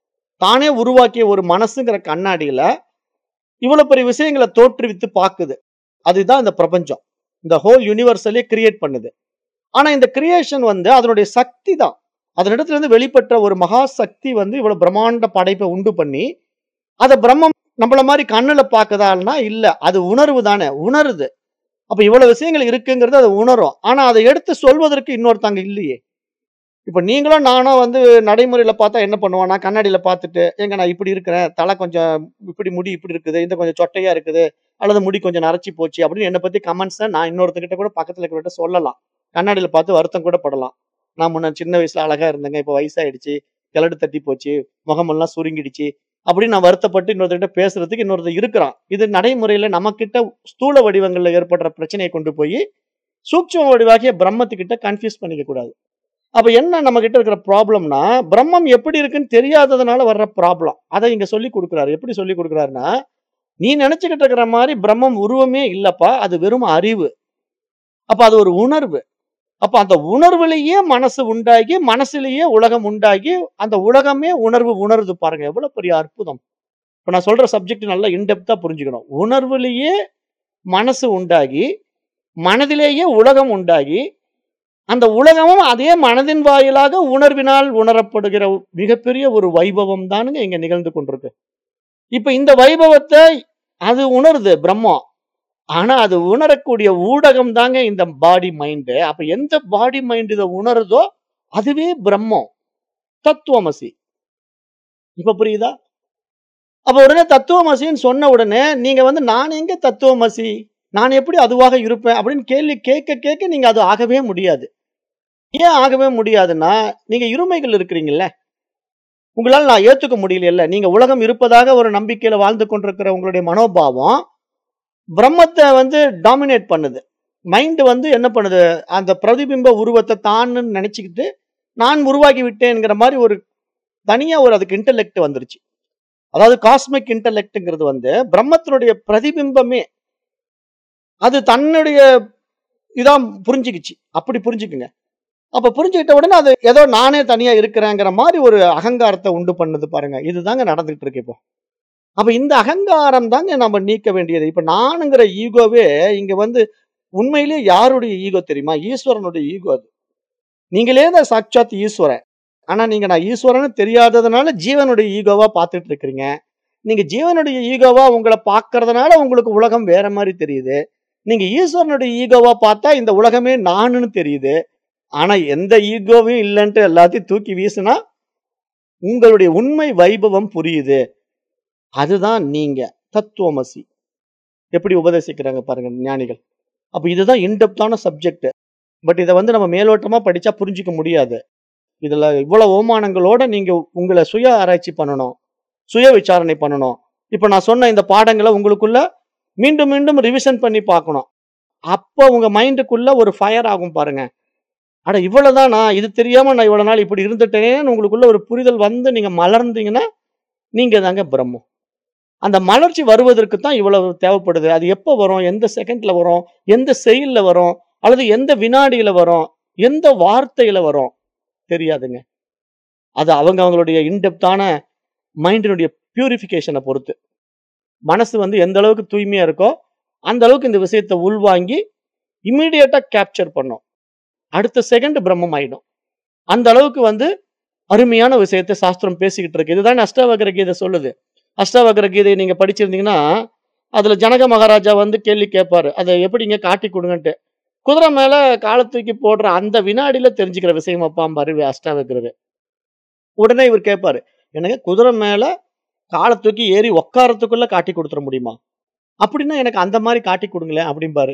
தானே உருவாக்கிய ஒரு மனசுங்கிற கண்ணாடியில இவ்வளவு பெரிய விஷயங்களை தோற்றுவித்து பார்க்குது அதுதான் இந்த பிரபஞ்சம் இந்த ஹோல் யூனிவர்சலே கிரியேட் பண்ணுது ஆனா இந்த கிரியேஷன் வந்து அதனுடைய சக்தி தான் அதனிடத்துல இருந்து வெளிப்பட்ட ஒரு மகா சக்தி வந்து இவ்வளவு பிரம்மாண்ட படைப்பை உண்டு பண்ணி அதை பிரம்மம் நம்மள மாதிரி கண்ணுல பாக்குதான்னா இல்ல அது உணர்வு தானே உணருது அப்ப இவ்வளவு விஷயங்கள் இருக்குங்கிறது அது உணரும் ஆனா அதை எடுத்து சொல்வதற்கு இன்னொருத்தங்க இல்லையே இப்ப நீங்களும் நானும் வந்து நடைமுறையில பார்த்தா என்ன பண்ணுவோம் நான் கண்ணாடியில பார்த்துட்டு ஏங்க நான் இப்படி இருக்கிறேன் தலை கொஞ்சம் இப்படி முடி இப்படி இருக்குது இந்த கொஞ்சம் சொட்டையா இருக்குது அல்லது முடி கொஞ்சம் நரைச்சி போச்சு அப்படின்னு என்னை பத்தி கமெண்ட்ஸ் நான் இன்னொருத்தர்கிட்ட கூட பக்கத்துல இருக்கிறவர்கிட்ட சொல்லலாம் கண்ணாடியில பார்த்து வருத்தம் கூட படலாம் நான் முன்ன சின்ன வயசுல அழகா இருந்தேங்க இப்ப வயசாயிடுச்சு கிளடு தட்டி போச்சு முகமெல்லாம் சுருங்கிடுச்சு அப்படின்னு நான் வருத்தப்பட்டு இன்னொருத்தர்கிட்ட பேசுறதுக்கு இன்னொருத்தர் இருக்கிறான் இது நடைமுறையில நம்ம கிட்ட ஸ்தூல வடிவங்கள்ல ஏற்படுற பிரச்சனையை கொண்டு போய் சூட்சும வடிவாகிய பிரம்மத்துக்கிட்ட கன்ஃபியூஸ் பண்ணிக்க கூடாது அப்ப என்ன நம்ம கிட்ட இருக்கிற ப்ராப்ளம்னா பிரம்மம் எப்படி இருக்குன்னு தெரியாததுனால வர்ற ப்ராப்ளம் அதை இங்க சொல்லி கொடுக்குறாரு எப்படி சொல்லி கொடுக்குறாருன்னா நீ நினைச்சுக்கிட்டு இருக்கிற மாதிரி பிரம்மம் உருவமே இல்லப்பா அது வெறும் அறிவு அப்ப அது ஒரு உணர்வு அப்ப அந்த உணர்வுலயே மனசு உண்டாகி மனசுலயே உலகம் உண்டாகி அந்த உலகமே உணர்வு உணருது பாருங்க எவ்வளவு பெரிய அற்புதம் இப்ப நான் சொல்ற சப்ஜெக்ட் நல்லா இன்டெப்தா புரிஞ்சுக்கணும் உணர்வுலயே மனசு உண்டாகி மனதிலேயே உலகம் உண்டாகி அந்த உலகமும் அதே மனதின் வாயிலாக உணர்வினால் உணரப்படுகிற மிகப்பெரிய ஒரு வைபவம் தானுங்க இங்க நிகழ்ந்து கொண்டிருக்கு இப்ப இந்த வைபவத்தை அது உணருது பிரம்மம் ஆனா அது உணரக்கூடிய ஊடகம் தாங்க இந்த பாடி மைண்டு அப்ப எந்த பாடி மைண்ட் இதை உணருதோ அதுவே பிரம்மம் தத்துவமசி இப்ப புரியுதா அப்ப உடனே தத்துவமசின்னு சொன்ன உடனே நீங்க வந்து நான் எங்க தத்துவமசி நான் எப்படி அதுவாக இருப்பேன் அப்படின்னு கேள்வி கேட்க கேட்க நீங்க அது ஆகவே முடியாது ஏன் ஆகவே முடியாதுன்னா நீங்க இருமைகள் இருக்கிறீங்கல்ல உங்களால் நான் ஏத்துக்க முடியல நீங்க உலகம் இருப்பதாக ஒரு நம்பிக்கையில வாழ்ந்து கொண்டிருக்கிற உங்களுடைய மனோபாவம் பிரம்மத்தை வந்து டாமினேட் பண்ணுது மைண்ட் வந்து என்ன பண்ணுது அந்த பிரதிபிம்ப உருவத்தை தான் நினைச்சுக்கிட்டு நான் உருவாக்கி விட்டேங்கிற மாதிரி ஒரு தனியா ஒரு அதுக்கு இன்டெலெக்ட் வந்துருச்சு அதாவது காஸ்மிக் இன்டெலெக்ட்ங்கிறது வந்து பிரம்மத்தினுடைய பிரதிபிம்பமே அது தன்னுடைய இதான் புரிஞ்சுக்கிச்சு அப்படி புரிஞ்சுக்குங்க அப்ப புரிஞ்சுக்கிட்ட உடனே அது ஏதோ நானே தனியா இருக்கிறேங்கிற மாதிரி ஒரு அகங்காரத்தை உண்டு பண்ணுது பாருங்க இதுதாங்க நடந்துகிட்டு இருக்கு இப்போ அப்ப இந்த அகங்காரம் தாங்க நம்ம நீக்க வேண்டியது இப்ப நானுங்கிற ஈகோவே இங்க வந்து உண்மையிலேயே யாருடைய ஈகோ தெரியுமா ஈஸ்வரனுடைய ஈகோ அது நீங்களே தான் சாட்சாத் ஈஸ்வரன் ஆனா நீங்க நான் ஈஸ்வரன்னு தெரியாததுனால ஜீவனுடைய ஈகோவா பார்த்துட்டு இருக்கிறீங்க நீங்க ஜீவனுடைய ஈகோவா உங்களை பார்க்கறதுனால உங்களுக்கு உலகம் வேற மாதிரி தெரியுது நீங்க ஈஸ்வரனுடைய ஈகோவா பார்த்தா இந்த உலகமே நானுன்னு தெரியுது ஆனா எந்த ஈகோவும் இல்லைன்ட்டு எல்லாத்தையும் தூக்கி வீசுனா உங்களுடைய உண்மை வைபவம் புரியுது அதுதான் நீங்க தத்துவமசி எப்படி உபதேசிக்கிறாங்க பாருங்க ஞானிகள் அப்ப இதுதான் இன்டெப்தான சப்ஜெக்ட் பட் இதை வந்து நம்ம மேலோட்டமா படிச்சா புரிஞ்சுக்க முடியாது இதுல இவ்வளவு அவமானங்களோட நீங்க உங்களை சுய ஆராய்ச்சி பண்ணணும் சுய விசாரணை பண்ணணும் இப்ப நான் சொன்ன இந்த பாடங்களை உங்களுக்குள்ள மீண்டும் மீண்டும் ரிவிஷன் பண்ணி பார்க்கணும் அப்போ உங்க மைண்டுக்குள்ள ஒரு ஃபயர் ஆகும் பாருங்க அட இவ்வளவுதானா இது தெரியாம நான் இவ்வளவு நாள் இப்படி இருந்துட்டேனேன்னு உங்களுக்குள்ள ஒரு புரிதல் வந்து நீங்க மலர்ந்தீங்கன்னா நீங்க தாங்க பிரம்மம் அந்த மலர்ச்சி வருவதற்கு தான் இவ்வளவு தேவைப்படுது அது எப்போ வரும் எந்த செகண்ட்ல வரும் எந்த செயல்ல வரும் அல்லது எந்த வினாடியில வரும் எந்த வார்த்தையில வரும் தெரியாதுங்க அது அவங்க அவங்களுடைய இன்டெப்தான மைண்டினுடைய பியூரிஃபிகேஷனை பொறுத்து மனசு வந்து எந்த அளவுக்கு தூய்மையா இருக்கோ அந்த அளவுக்கு இந்த விஷயத்தை உள்வாங்கி இம்மீடியட்டா கேப்சர் பண்ணும் அடுத்த செகண்ட் பிரம்மம் ஆயிடும் அந்த அளவுக்கு வந்து அருமையான விஷயத்தை சாஸ்திரம் பேசிக்கிட்டு இருக்கு இதுதான் அஷ்டாவகர கீதை சொல்லுது அஷ்டாவகர கீதையை நீங்க படிச்சிருந்தீங்கன்னா அதுல ஜனக மகாராஜா வந்து கேள்வி கேட்பாரு அதை எப்படிங்க காட்டி கொடுங்கன்ட்டு குதிரை மேல காலை தூக்கி போடுற அந்த வினாடியில தெரிஞ்சுக்கிற விஷயம் அப்பாம்பாரு அஷ்டாவகரது உடனே இவர் கேட்பாரு எனக்கு குதிரை மேல காலை தூக்கி ஏறி உக்காரத்துக்குள்ள காட்டி கொடுத்துட முடியுமா அப்படின்னா எனக்கு அந்த மாதிரி காட்டி கொடுங்களேன் அப்படிம்பாரு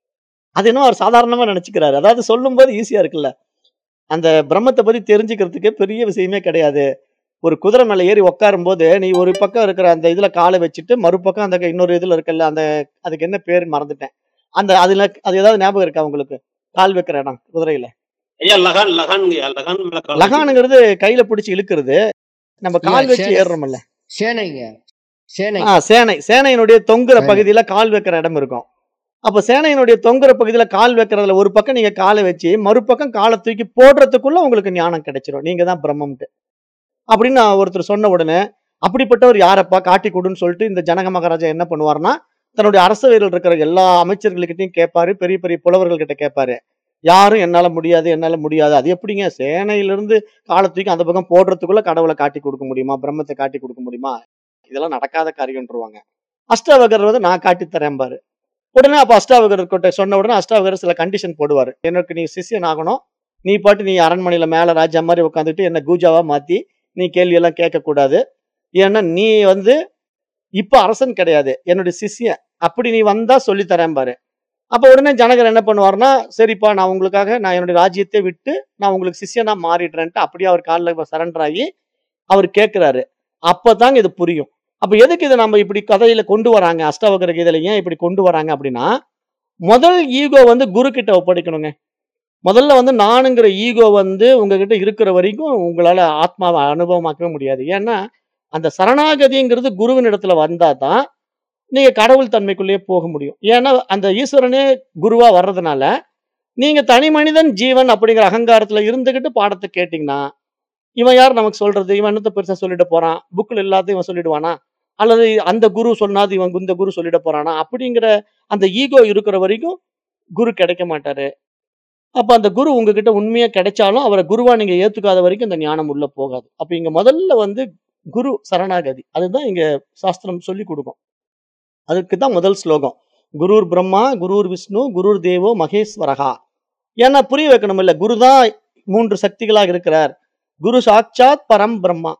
அது இன்னும் அவர் சாதாரணமா நினைச்சுக்கிறாரு அதாவது சொல்லும்போது ஈஸியா இருக்குல்ல அந்த பிரம்மத்தை பத்தி தெரிஞ்சுக்கிறதுக்கு பெரிய விஷயமே கிடையாது ஒரு குதிரை மேல ஏறி உட்காரும் போது நீ ஒரு பக்கம் இருக்கிற அந்த இதுல காலை வச்சுட்டு மறுபக்கம் அந்த இன்னொரு இதுல இருக்குல்ல அந்த அதுக்கு என்ன பேர் மறந்துட்டேன் அந்த அதுல அது ஏதாவது ஞாபகம் இருக்கா உங்களுக்கு கால் வைக்கிற இடம் குதிரையில ஐயா லகான் லகான்ங்கய்யா லகான் மேல கால் வைக்கிறது. லகானுங்கிறது கையில பிடிச்சி இழுக்கிறது நம்ம கால் இல்ல, வச்சு சேனை. ஏறுறோம்ல சேனைங்க சேனை ஆ சேனை சேனையினுடைய தொங்குற சேனை. பகுதியில கால் வைக்கிற இடம் இருக்கும் அப்ப சேனையினுடைய தொங்குற பகுதியில கால் வைக்கிறதுல ஒரு பக்கம் நீங்க காலை வச்சு மறுபக்கம் காலை தூக்கி போடுறதுக்குள்ள உங்களுக்கு ஞானம் கிடைச்சிரும் நீங்க தான் பிரம்மம்ட்டு அப்படின்னு நான் ஒருத்தர் சொன்ன உடனே அப்படிப்பட்டவர் யாரப்பா காட்டி கொடுன்னு சொல்லிட்டு இந்த ஜனக மகாராஜா என்ன பண்ணுவாருன்னா தன்னுடைய அரசவையில் இருக்கிற எல்லா அமைச்சர்கள்கிட்டயும் கேட்பாரு பெரிய பெரிய புலவர்கள் கிட்ட கேட்பாரு யாரும் என்னால முடியாது என்னால முடியாது அது எப்படிங்க சேனையிலிருந்து காலை தூக்கி அந்த பக்கம் போடுறதுக்குள்ள கடவுளை காட்டி கொடுக்க முடியுமா பிரம்மத்தை காட்டி கொடுக்க முடியுமா இதெல்லாம் நடக்காத காரியம்ன்றவாங்க அஷ்டாவகர் வந்து நான் காட்டி தரேன் பாரு உடனே அப்ப அஷ்டாவகர் கிட்ட சொன்ன உடனே அஷ்டாவகர் சில கண்டிஷன் போடுவாரு எனக்கு நீ சிஷியன் ஆகணும் நீ பாட்டு நீ அரண்மனையில மேல ராஜா மாதிரி உட்காந்துட்டு என்ன கூஜாவா மாத்தி நீ கேள்வி எல்லாம் கேட்க கூடாது ஏன்னா நீ வந்து இப்ப அரசன் கிடையாது என்னுடைய சிஷ்யன் அப்படி நீ வந்தா சொல்லி தரேன் பாரு அப்ப உடனே ஜனகர் என்ன பண்ணுவாருன்னா சரிப்பா நான் உங்களுக்காக நான் என்னுடைய ராஜ்யத்தை விட்டு நான் உங்களுக்கு சிஷ்யனா மாறிடுறேன்ட்டு அப்படியே அவர் காலில் சரண்டர் ஆகி அவர் கேட்கிறாரு அப்பதாங்க இது புரியும் அப்ப எதுக்கு இதை நம்ம இப்படி கதையில கொண்டு வராங்க அஷ்டாவகர கீதையில ஏன் இப்படி கொண்டு வராங்க அப்படின்னா முதல் ஈகோ வந்து குரு கிட்ட ஒப்படைக்கணுங்க முதல்ல வந்து நானுங்கிற ஈகோ வந்து உங்ககிட்ட இருக்கிற வரைக்கும் உங்களால ஆத்மாவை அனுபவமாக்கவே முடியாது ஏன்னா அந்த சரணாகதிங்கிறது குருவின் இடத்துல வந்தா தான் நீங்க கடவுள் தன்மைக்குள்ளேயே போக முடியும் ஏன்னா அந்த ஈஸ்வரனே குருவா வர்றதுனால நீங்க தனி மனிதன் ஜீவன் அப்படிங்கிற அகங்காரத்துல இருந்துகிட்டு பாடத்தை கேட்டீங்கன்னா இவன் யார் நமக்கு சொல்றது இவன் என்னத்த பெருசா சொல்லிட்டு போறான் புக்கில் எல்லாத்தையும் இவன் சொல்லிடுவானா அல்லது அந்த குரு சொன்னாது இவன் இந்த குரு சொல்லிட போறானா அப்படிங்கிற அந்த ஈகோ இருக்கிற வரைக்கும் குரு கிடைக்க மாட்டாரு அப்ப அந்த குரு உங்ககிட்ட உண்மையா கிடைச்சாலும் அவரை குருவா நீங்க ஏத்துக்காத வரைக்கும் அந்த ஞானம் உள்ள போகாது அப்ப இங்க முதல்ல வந்து குரு சரணாகதி அதுதான் இங்க சாஸ்திரம் சொல்லி கொடுக்கும் அதுக்கு தான் முதல் ஸ்லோகம் குருர் பிரம்மா குருர் விஷ்ணு குருர் தேவோ மகேஸ்வரகா ஏன்னா புரிய வைக்கணும் இல்ல குரு தான் மூன்று சக்திகளாக இருக்கிறார் குரு சாட்சாத் பரம் பிரம்மா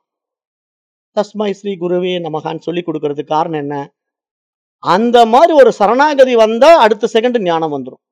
தஸ்மை ஸ்ரீ குருவே நமகான்னு சொல்லி கொடுக்கறதுக்கு காரணம் என்ன அந்த மாதிரி ஒரு சரணாகதி வந்தா அடுத்த செகண்ட் ஞானம் வந்துடும்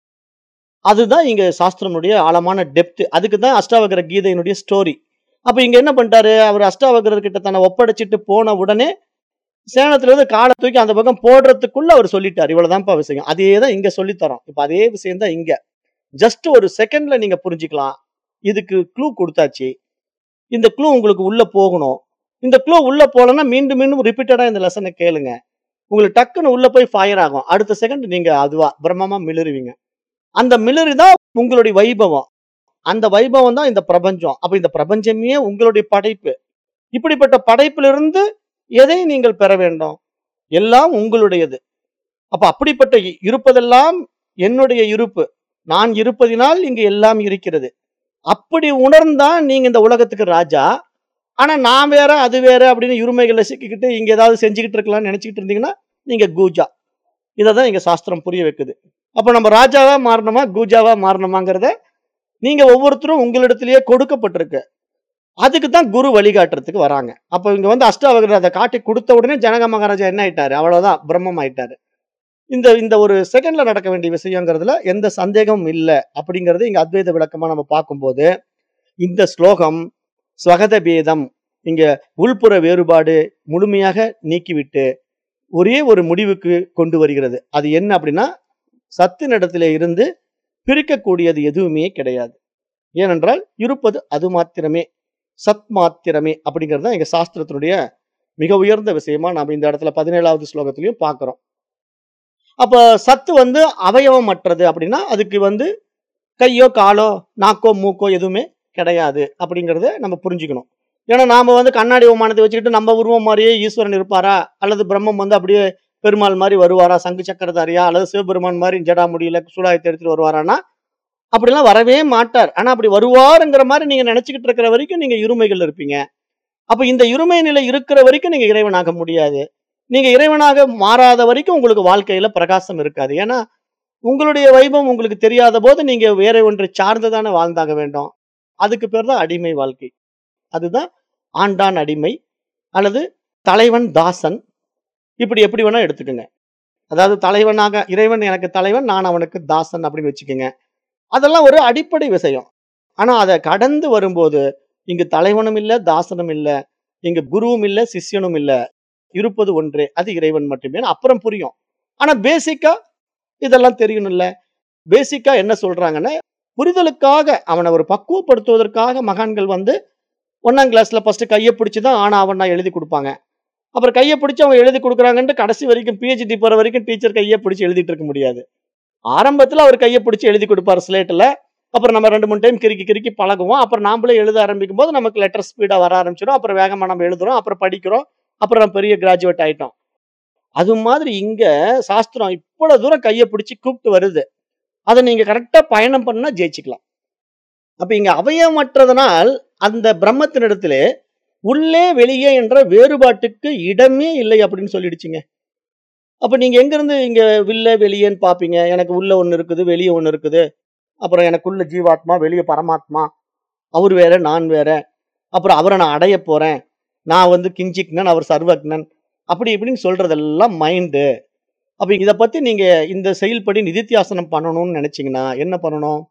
அதுதான் இங்க சாஸ்திரனுடைய ஆழமான டெப்த் அதுக்கு தான் அஷ்டாவகர கீதையினுடைய ஸ்டோரி அப்ப இங்க என்ன பண்ணிட்டாரு அவர் அஷ்டாவகரர் கிட்ட தன்னை ஒப்படைச்சிட்டு போன உடனே சேனத்துல இருந்து காலை தூக்கி அந்த பக்கம் போடுறதுக்குள்ள அவர் சொல்லிட்டார் இவ்வளவுதான்ப்பா விஷயம் அதே தான் இங்க சொல்லித்தரோம் இப்ப அதே விஷயம் தான் இங்க ஜஸ்ட் ஒரு செகண்ட்ல நீங்க புரிஞ்சுக்கலாம் இதுக்கு க்ளூ கொடுத்தாச்சு இந்த க்ளூ உங்களுக்கு உள்ள போகணும் இந்த க்ளூ உள்ள போலன்னா மீண்டும் மீண்டும் ரிப்பீட்டடா இந்த லெசனை கேளுங்க உங்களுக்கு டக்குன்னு உள்ள போய் ஃபயர் ஆகும் அடுத்த செகண்ட் நீங்க அதுவா பிரம்மமா மிளறுவீங்க அந்த மிளறு தான் உங்களுடைய வைபவம் அந்த வைபவம் தான் இந்த பிரபஞ்சம் அப்ப இந்த பிரபஞ்சமே உங்களுடைய படைப்பு இப்படிப்பட்ட படைப்பிலிருந்து எதை நீங்கள் பெற வேண்டும் எல்லாம் உங்களுடையது அப்ப அப்படிப்பட்ட இ- இருப்பதெல்லாம் என்னுடைய இருப்பு நான் இருப்பதினால் இங்கு எல்லாம் இருக்கிறது அப்படி உணர்ந்தா நீங்க இந்த உலகத்துக்கு ராஜா ஆனா நான் வேற அது வேற அப்படின்னு இருமைகளை சிக்கிக்கிட்டு இங்க ஏதாவது செஞ்சுக்கிட்டு இருக்கலாம்னு நினைச்சுக்கிட்டு இருந்தீங்கன்னா நீங்க கூஜா இதை தான் இங்க சாஸ்திரம் புரிய வைக்குது அப்ப நம்ம ராஜாவா மாறணுமா கூஜாவா மாறணுமாங்கிறத நீங்க ஒவ்வொருத்தரும் உங்களிடத்திலேயே கொடுக்கப்பட்டிருக்கு அதுக்கு தான் குரு வழிகாட்டுறதுக்கு வராங்க அப்ப இங்க வந்து அஷ்டாவகர் அதை காட்டி கொடுத்த உடனே ஜனக மகாராஜா என்ன ஆயிட்டாரு அவ்வளவுதான் பிரம்மம் ஆயிட்டாரு இந்த இந்த ஒரு செகண்ட்ல நடக்க வேண்டிய விஷயங்கிறதுல எந்த சந்தேகமும் இல்லை அப்படிங்கறது இங்க அத்வைத விளக்கமா நம்ம பார்க்கும்போது இந்த ஸ்லோகம் ஸ்வகத பேதம் இங்க உள்புற வேறுபாடு முழுமையாக நீக்கிவிட்டு ஒரே ஒரு முடிவுக்கு கொண்டு வருகிறது அது என்ன அப்படின்னா சத்தினிடத்திலே இருந்து பிரிக்கக்கூடியது எதுவுமே கிடையாது ஏனென்றால் இருப்பது அது மாத்திரமே சத் மாத்திரமே அப்படிங்கிறது தான் எங்க சாஸ்திரத்தினுடைய மிக உயர்ந்த விஷயமா நாம இந்த இடத்துல பதினேழாவது ஸ்லோகத்திலையும் பார்க்கிறோம் அப்ப சத்து வந்து அவயவமற்றது அப்படின்னா அதுக்கு வந்து கையோ காலோ நாக்கோ மூக்கோ எதுவுமே கிடையாது அப்படிங்கறத நம்ம புரிஞ்சுக்கணும் ஏன்னா நாம வந்து கண்ணாடி விமானத்தை வச்சுக்கிட்டு நம்ம உருவம் மாதிரியே ஈஸ்வரன் இருப்பாரா அல்லது பிரம்மம் வந்து அப்படியே பெருமாள் மாதிரி வருவாரா சங்கு சக்கரதாரியா அல்லது சிவபெருமான் மாதிரி ஜடா முடியல சூடாயத்தை எடுத்துட்டு வருவாரானா அப்படிலாம் வரவே மாட்டார் ஆனா அப்படி வருவாருங்கிற மாதிரி நீங்க நினைச்சுக்கிட்டு இருக்கிற வரைக்கும் நீங்க இருமைகள் இருப்பீங்க அப்ப இந்த இருமை நிலை இருக்கிற வரைக்கும் நீங்க இறைவனாக முடியாது நீங்க இறைவனாக மாறாத வரைக்கும் உங்களுக்கு வாழ்க்கையில பிரகாசம் இருக்காது ஏன்னா உங்களுடைய வைபவம் உங்களுக்கு தெரியாத போது நீங்க வேற ஒன்றை சார்ந்துதானே வாழ்ந்தாக வேண்டும் அதுக்கு பேர் தான் அடிமை வாழ்க்கை அதுதான் ஆண்டான் அடிமை அல்லது தலைவன் தாசன் இப்படி எப்படி வேணா எடுத்துக்கோங்க அதாவது தலைவனாக இறைவன் எனக்கு தலைவன் நான் அவனுக்கு தாசன் அப்படின்னு வச்சுக்கோங்க அதெல்லாம் ஒரு அடிப்படை விஷயம் ஆனா அதை கடந்து வரும்போது இங்கு தலைவனும் இல்ல தாசனும் இல்ல இங்கு குருவும் இல்ல சிஷ்யனும் இல்ல இருப்பது ஒன்றே அது இறைவன் மட்டுமே அப்புறம் புரியும் ஆனா பேசிக்கா இதெல்லாம் தெரியணும்ல பேசிக்கா என்ன சொல்றாங்கன்னா புரிதலுக்காக அவனை ஒரு பக்குவப்படுத்துவதற்காக மகான்கள் வந்து ஒன்னாம் கிளாஸ்ல ஃபர்ஸ்ட் கையை பிடிச்சி தான் ஆனா அவன் எழுதி கொடுப்பாங்க அப்புறம் கையை பிடிச்சி அவங்க எழுதி கொடுக்குறாங்கன்ட்டு கடைசி வரைக்கும் பிஹெச்டி போற வரைக்கும் டீச்சர் கையை பிடிச்சி எழுதிட்டு இருக்க முடியாது ஆரம்பத்துல அவர் கையை பிடிச்சி எழுதி கொடுப்பார் ஸ்லேட்டில் அப்புறம் நம்ம ரெண்டு மூணு டைம் கிறுக்கி கிறுக்கி பழகுவோம் அப்புறம் நாமளே எழுத ஆரம்பிக்கும் போது நமக்கு லெட்டர் ஸ்பீடாக வர ஆரம்பிச்சிடும் அப்புறம் வேகமா நம்ம எழுதுறோம் அப்புறம் படிக்கிறோம் அப்புறம் நம்ம பெரிய கிராஜுவேட் ஆயிட்டோம் அது மாதிரி இங்க சாஸ்திரம் இவ்வளவு தூரம் கையை பிடிச்சி கூப்பிட்டு வருது அதை நீங்க கரெக்டா பயணம் பண்ணா ஜெயிச்சுக்கலாம் அப்ப இங்க அவயமற்றதனால் அந்த பிரம்மத்தினிடத்திலே உள்ளே வெளியே என்ற வேறுபாட்டுக்கு இடமே இல்லை அப்படின்னு சொல்லிடுச்சுங்க அப்ப நீங்க எங்க இருந்து இங்க வில்ல வெளியேன்னு பாப்பீங்க எனக்கு உள்ள ஒண்ணு இருக்குது வெளியே ஒண்ணு இருக்குது அப்புறம் எனக்குள்ள ஜீவாத்மா வெளியே பரமாத்மா அவர் வேற நான் வேற அப்புறம் அவரை நான் அடைய போறேன் நான் வந்து கிஞ்சிக்னன் அவர் சர்வக்னன் அப்படி இப்படின்னு சொல்றதெல்லாம் மைண்டு அப்ப இதை பத்தி நீங்க இந்த செயல்படி நிதித்தியாசனம் பண்ணணும்னு நினைச்சீங்கன்னா என்ன பண்ணணும்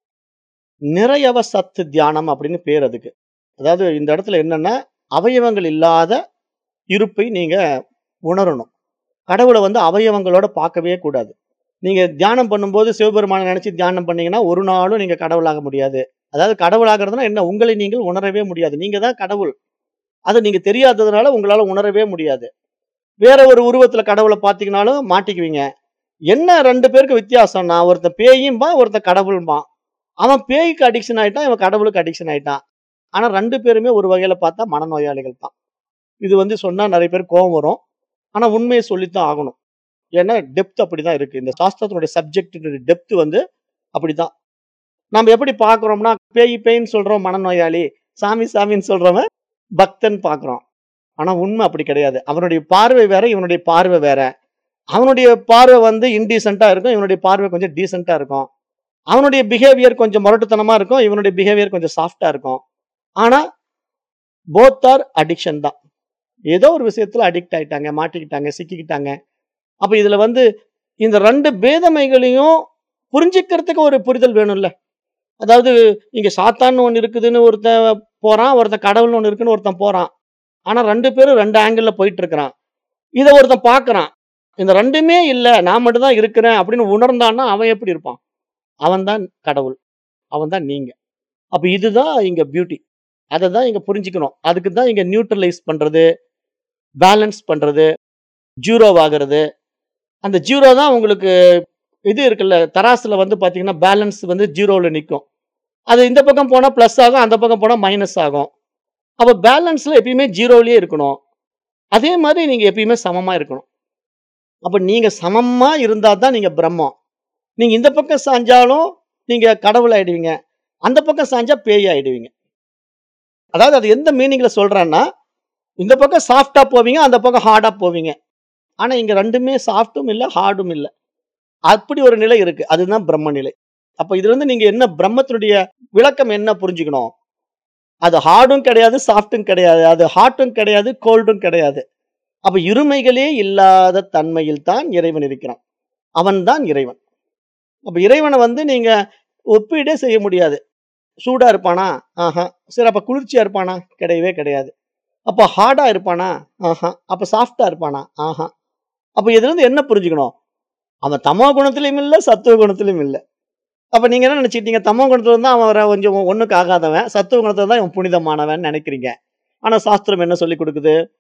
நிறையவ சத்து தியானம் அப்படின்னு பேர் அதுக்கு அதாவது இந்த இடத்துல என்னன்னா அவயவங்கள் இல்லாத இருப்பை நீங்க உணரணும் கடவுளை வந்து அவயவங்களோட பார்க்கவே கூடாது நீங்க தியானம் பண்ணும்போது சிவபெருமானை நினைச்சு தியானம் பண்ணீங்கன்னா ஒரு நாளும் நீங்க கடவுளாக முடியாது அதாவது கடவுளாகிறதுனா என்ன உங்களை நீங்கள் உணரவே முடியாது நீங்க தான் கடவுள் அது நீங்க தெரியாததுனால உங்களால உணரவே முடியாது வேற ஒரு உருவத்துல கடவுளை பார்த்தீங்கனாலும் மாட்டிக்குவீங்க என்ன ரெண்டு பேருக்கு வித்தியாசம்னா ஒருத்தன் பேயும்பா ஒருத்தன் கடவுள்பா அவன் பேய்க்கு அடிக்ஷன் ஆயிட்டான் இவன் கடவுளுக்கு அடிக்ஷன் ஆயிட்டான் ஆனா ரெண்டு பேருமே ஒரு வகையில பார்த்தா மனநோயாளிகள் தான் இது வந்து சொன்னா நிறைய பேர் கோபம் வரும் ஆனா உண்மையை சொல்லித்தான் ஆகணும் ஏன்னா டெப்த் அப்படிதான் இருக்கு இந்த சாஸ்திரத்தினுடைய சப்ஜெக்ட் டெப்த் வந்து அப்படிதான் நம்ம எப்படி பார்க்கறோம்னா பேய் பேய்ன்னு சொல்றோம் மனநோயாளி சாமி சாமின்னு சொல்றவன் பக்தன் பார்க்கறோம் ஆனா உண்மை அப்படி கிடையாது அவனுடைய பார்வை வேற இவனுடைய பார்வை வேற அவனுடைய பார்வை வந்து இன்டீசெண்டா இருக்கும் இவனுடைய பார்வை கொஞ்சம் டீசெண்டா இருக்கும் அவனுடைய பிஹேவியர் கொஞ்சம் முரட்டுத்தனமா இருக்கும் இவனுடைய பிஹேவியர் கொஞ்சம் சாஃப்டா இருக்கும் ஆனா போத் ஆர் அடிக்ஷன் தான் ஏதோ ஒரு விஷயத்துல அடிக்ட் ஆயிட்டாங்க மாட்டிக்கிட்டாங்க சிக்கிக்கிட்டாங்க அப்ப இதுல வந்து இந்த ரெண்டு பேதமைகளையும் புரிஞ்சுக்கிறதுக்கு ஒரு புரிதல் வேணும்ல அதாவது இங்க சாத்தான்னு ஒன்று இருக்குதுன்னு ஒருத்தன் போறான் ஒருத்தன் கடவுள்னு ஒன்று இருக்குன்னு ஒருத்தன் போறான் ஆனா ரெண்டு பேரும் ரெண்டு ஆங்கிள் போயிட்டு இருக்கிறான் இதை ஒருத்தன் பார்க்கறான் இந்த ரெண்டுமே இல்ல நான் மட்டும் தான் இருக்கிறேன் அப்படின்னு உணர்ந்தான்னா அவன் எப்படி இருப்பான் அவன் தான் கடவுள் அவன் தான் நீங்க அப்ப இதுதான் இங்க பியூட்டி அதை தான் இங்க புரிஞ்சுக்கணும் அதுக்கு தான் இங்க நியூட்ரலைஸ் பண்றது பேலன்ஸ் பண்றது ஜீரோ ஆகிறது அந்த ஜீரோ தான் உங்களுக்கு இது இருக்குல்ல தராசுல வந்து பாத்தீங்கன்னா பேலன்ஸ் வந்து ஜீரோவில் நிற்கும் அது இந்த பக்கம் போனால் ப்ளஸ் ஆகும் அந்த பக்கம் போனால் மைனஸ் ஆகும் அப்போ பேலன்ஸில் எப்பயுமே ஜீரோவிலேயே இருக்கணும் அதே மாதிரி நீங்கள் எப்பயுமே சமமாக இருக்கணும் அப்போ நீங்கள் சமமாக இருந்தால் தான் நீங்கள் பிரம்மம் நீங்கள் இந்த பக்கம் சாஞ்சாலும் நீங்கள் கடவுள் ஆயிடுவீங்க அந்த பக்கம் சாஞ்சா பேய் ஆயிடுவீங்க அதாவது அது எந்த மீனிங்கில் சொல்கிறேன்னா இந்த பக்கம் சாஃப்டாக போவீங்க அந்த பக்கம் ஹார்டாக போவீங்க ஆனால் இங்கே ரெண்டுமே சாஃப்ட்டும் இல்லை ஹார்டும் இல்லை அப்படி ஒரு நிலை இருக்கு அதுதான் பிரம்ம நிலை அப்ப இதுல இருந்து நீங்க என்ன பிரம்மத்தினுடைய விளக்கம் என்ன புரிஞ்சுக்கணும் அது ஹார்டும் கிடையாது சாஃப்டும் கிடையாது அது ஹாட்டும் கிடையாது கோல்டும் கிடையாது அப்ப இருமைகளே இல்லாத தன்மையில் தான் இறைவன் இருக்கிறான் அவன் தான் இறைவன் அப்ப இறைவனை வந்து நீங்க ஒப்பீடே செய்ய முடியாது சூடா இருப்பானா ஆஹா சரி அப்ப குளிர்ச்சியா இருப்பானா கிடையவே கிடையாது அப்ப ஹார்டா இருப்பானா ஆஹா அப்ப சாஃப்டா இருப்பானா ஆஹா அப்ப இதுல இருந்து என்ன புரிஞ்சுக்கணும் அவன் தமோ குணத்திலையும் இல்லை சத்துவ குணத்திலையும் இல்லை அப்ப நீங்க என்ன நினைச்சிட்டீங்க தமோ குணத்துல இருந்தா அவன் வர கொஞ்சம் ஒண்ணுக்கு ஆகாதவன் சத்துவ குணத்துல தான் இவன் புனிதமானவன் நினைக்கிறீங்க ஆனா சாஸ்திரம் என்ன சொல்லி கொடுக்குது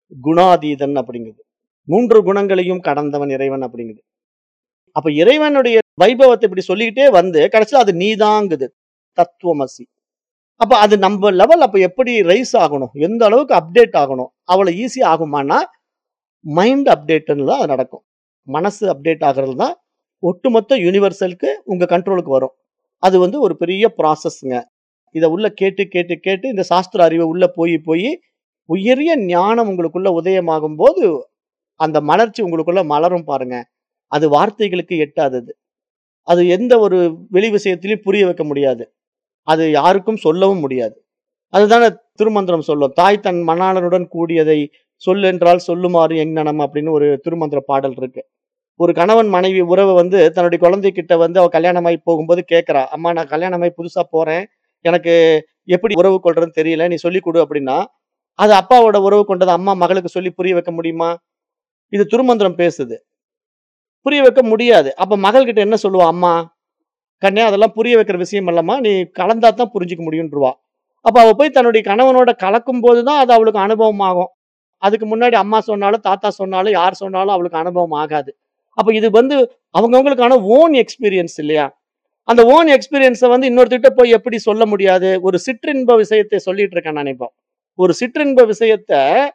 குணாதீதன் அப்படிங்குது மூன்று குணங்களையும் கடந்தவன் இறைவன் அப்படிங்குது அப்ப இறைவனுடைய வைபவத்தை இப்படி சொல்லிக்கிட்டே வந்து கடைசியில் அது நீதாங்குது தத்துவமசி அப்ப அது நம்ம லெவல் அப்ப எப்படி ரைஸ் ஆகணும் எந்த அளவுக்கு அப்டேட் ஆகணும் அவ்வளவு ஈஸி ஆகுமானா மைண்ட் அப்டேட்னு தான் அது நடக்கும் மனசு அப்டேட் ஆகிறது தான் ஒட்டுமொத்த யூனிவர்சலுக்கு உங்க கண்ட்ரோலுக்கு வரும் அது வந்து ஒரு பெரிய ப்ராசஸ்ங்க இதை உள்ள கேட்டு கேட்டு கேட்டு இந்த சாஸ்திர அறிவை உள்ள போய் போய் உயரிய ஞானம் உங்களுக்குள்ள உதயமாகும் போது அந்த மலர்ச்சி உங்களுக்குள்ள மலரும் பாருங்க அது வார்த்தைகளுக்கு எட்டாதது அது எந்த ஒரு வெளி விஷயத்திலையும் புரிய வைக்க முடியாது அது யாருக்கும் சொல்லவும் முடியாது அதுதானே திருமந்திரம் சொல்லும் தாய் தன் மணாளனுடன் கூடியதை சொல்லென்றால் சொல்லுமாறு எங்னனம் அப்படின்னு ஒரு திருமந்திர பாடல் இருக்கு ஒரு கணவன் மனைவி உறவை வந்து தன்னுடைய குழந்தைகிட்ட வந்து அவ கல்யாணமாகி போகும்போது கேட்கறா அம்மா நான் கல்யாணமாகி புதுசா போறேன் எனக்கு எப்படி உறவு கொள்றதுன்னு தெரியல நீ சொல்லி கொடு அப்படின்னா அது அப்பாவோட உறவு கொண்டது அம்மா மகளுக்கு சொல்லி புரிய வைக்க முடியுமா இது திருமந்திரம் பேசுது புரிய வைக்க முடியாது அப்ப மகள்கிட்ட என்ன சொல்லுவா அம்மா கண்ணே அதெல்லாம் புரிய வைக்கிற விஷயம் இல்லம்மா நீ கலந்தா தான் புரிஞ்சுக்க முடியும்ன்றவா அப்ப அவ போய் தன்னுடைய கணவனோட கலக்கும் போதுதான் அது அவளுக்கு அனுபவம் ஆகும் அதுக்கு முன்னாடி அம்மா சொன்னாலும் தாத்தா சொன்னாலும் யார் சொன்னாலும் அவளுக்கு அனுபவம் ஆகாது அப்ப இது வந்து அவங்கவுங்களுக்கான ஓன் எக்ஸ்பீரியன்ஸ் இல்லையா அந்த ஓன் எக்ஸ்பீரியன்ஸை வந்து இன்னொருத்திட்ட போய் எப்படி சொல்ல முடியாது ஒரு சிற்றின்ப விஷயத்தை சொல்லிட்டு இருக்கேன் நான் இப்போ ஒரு சிற்றின்ப விஷயத்த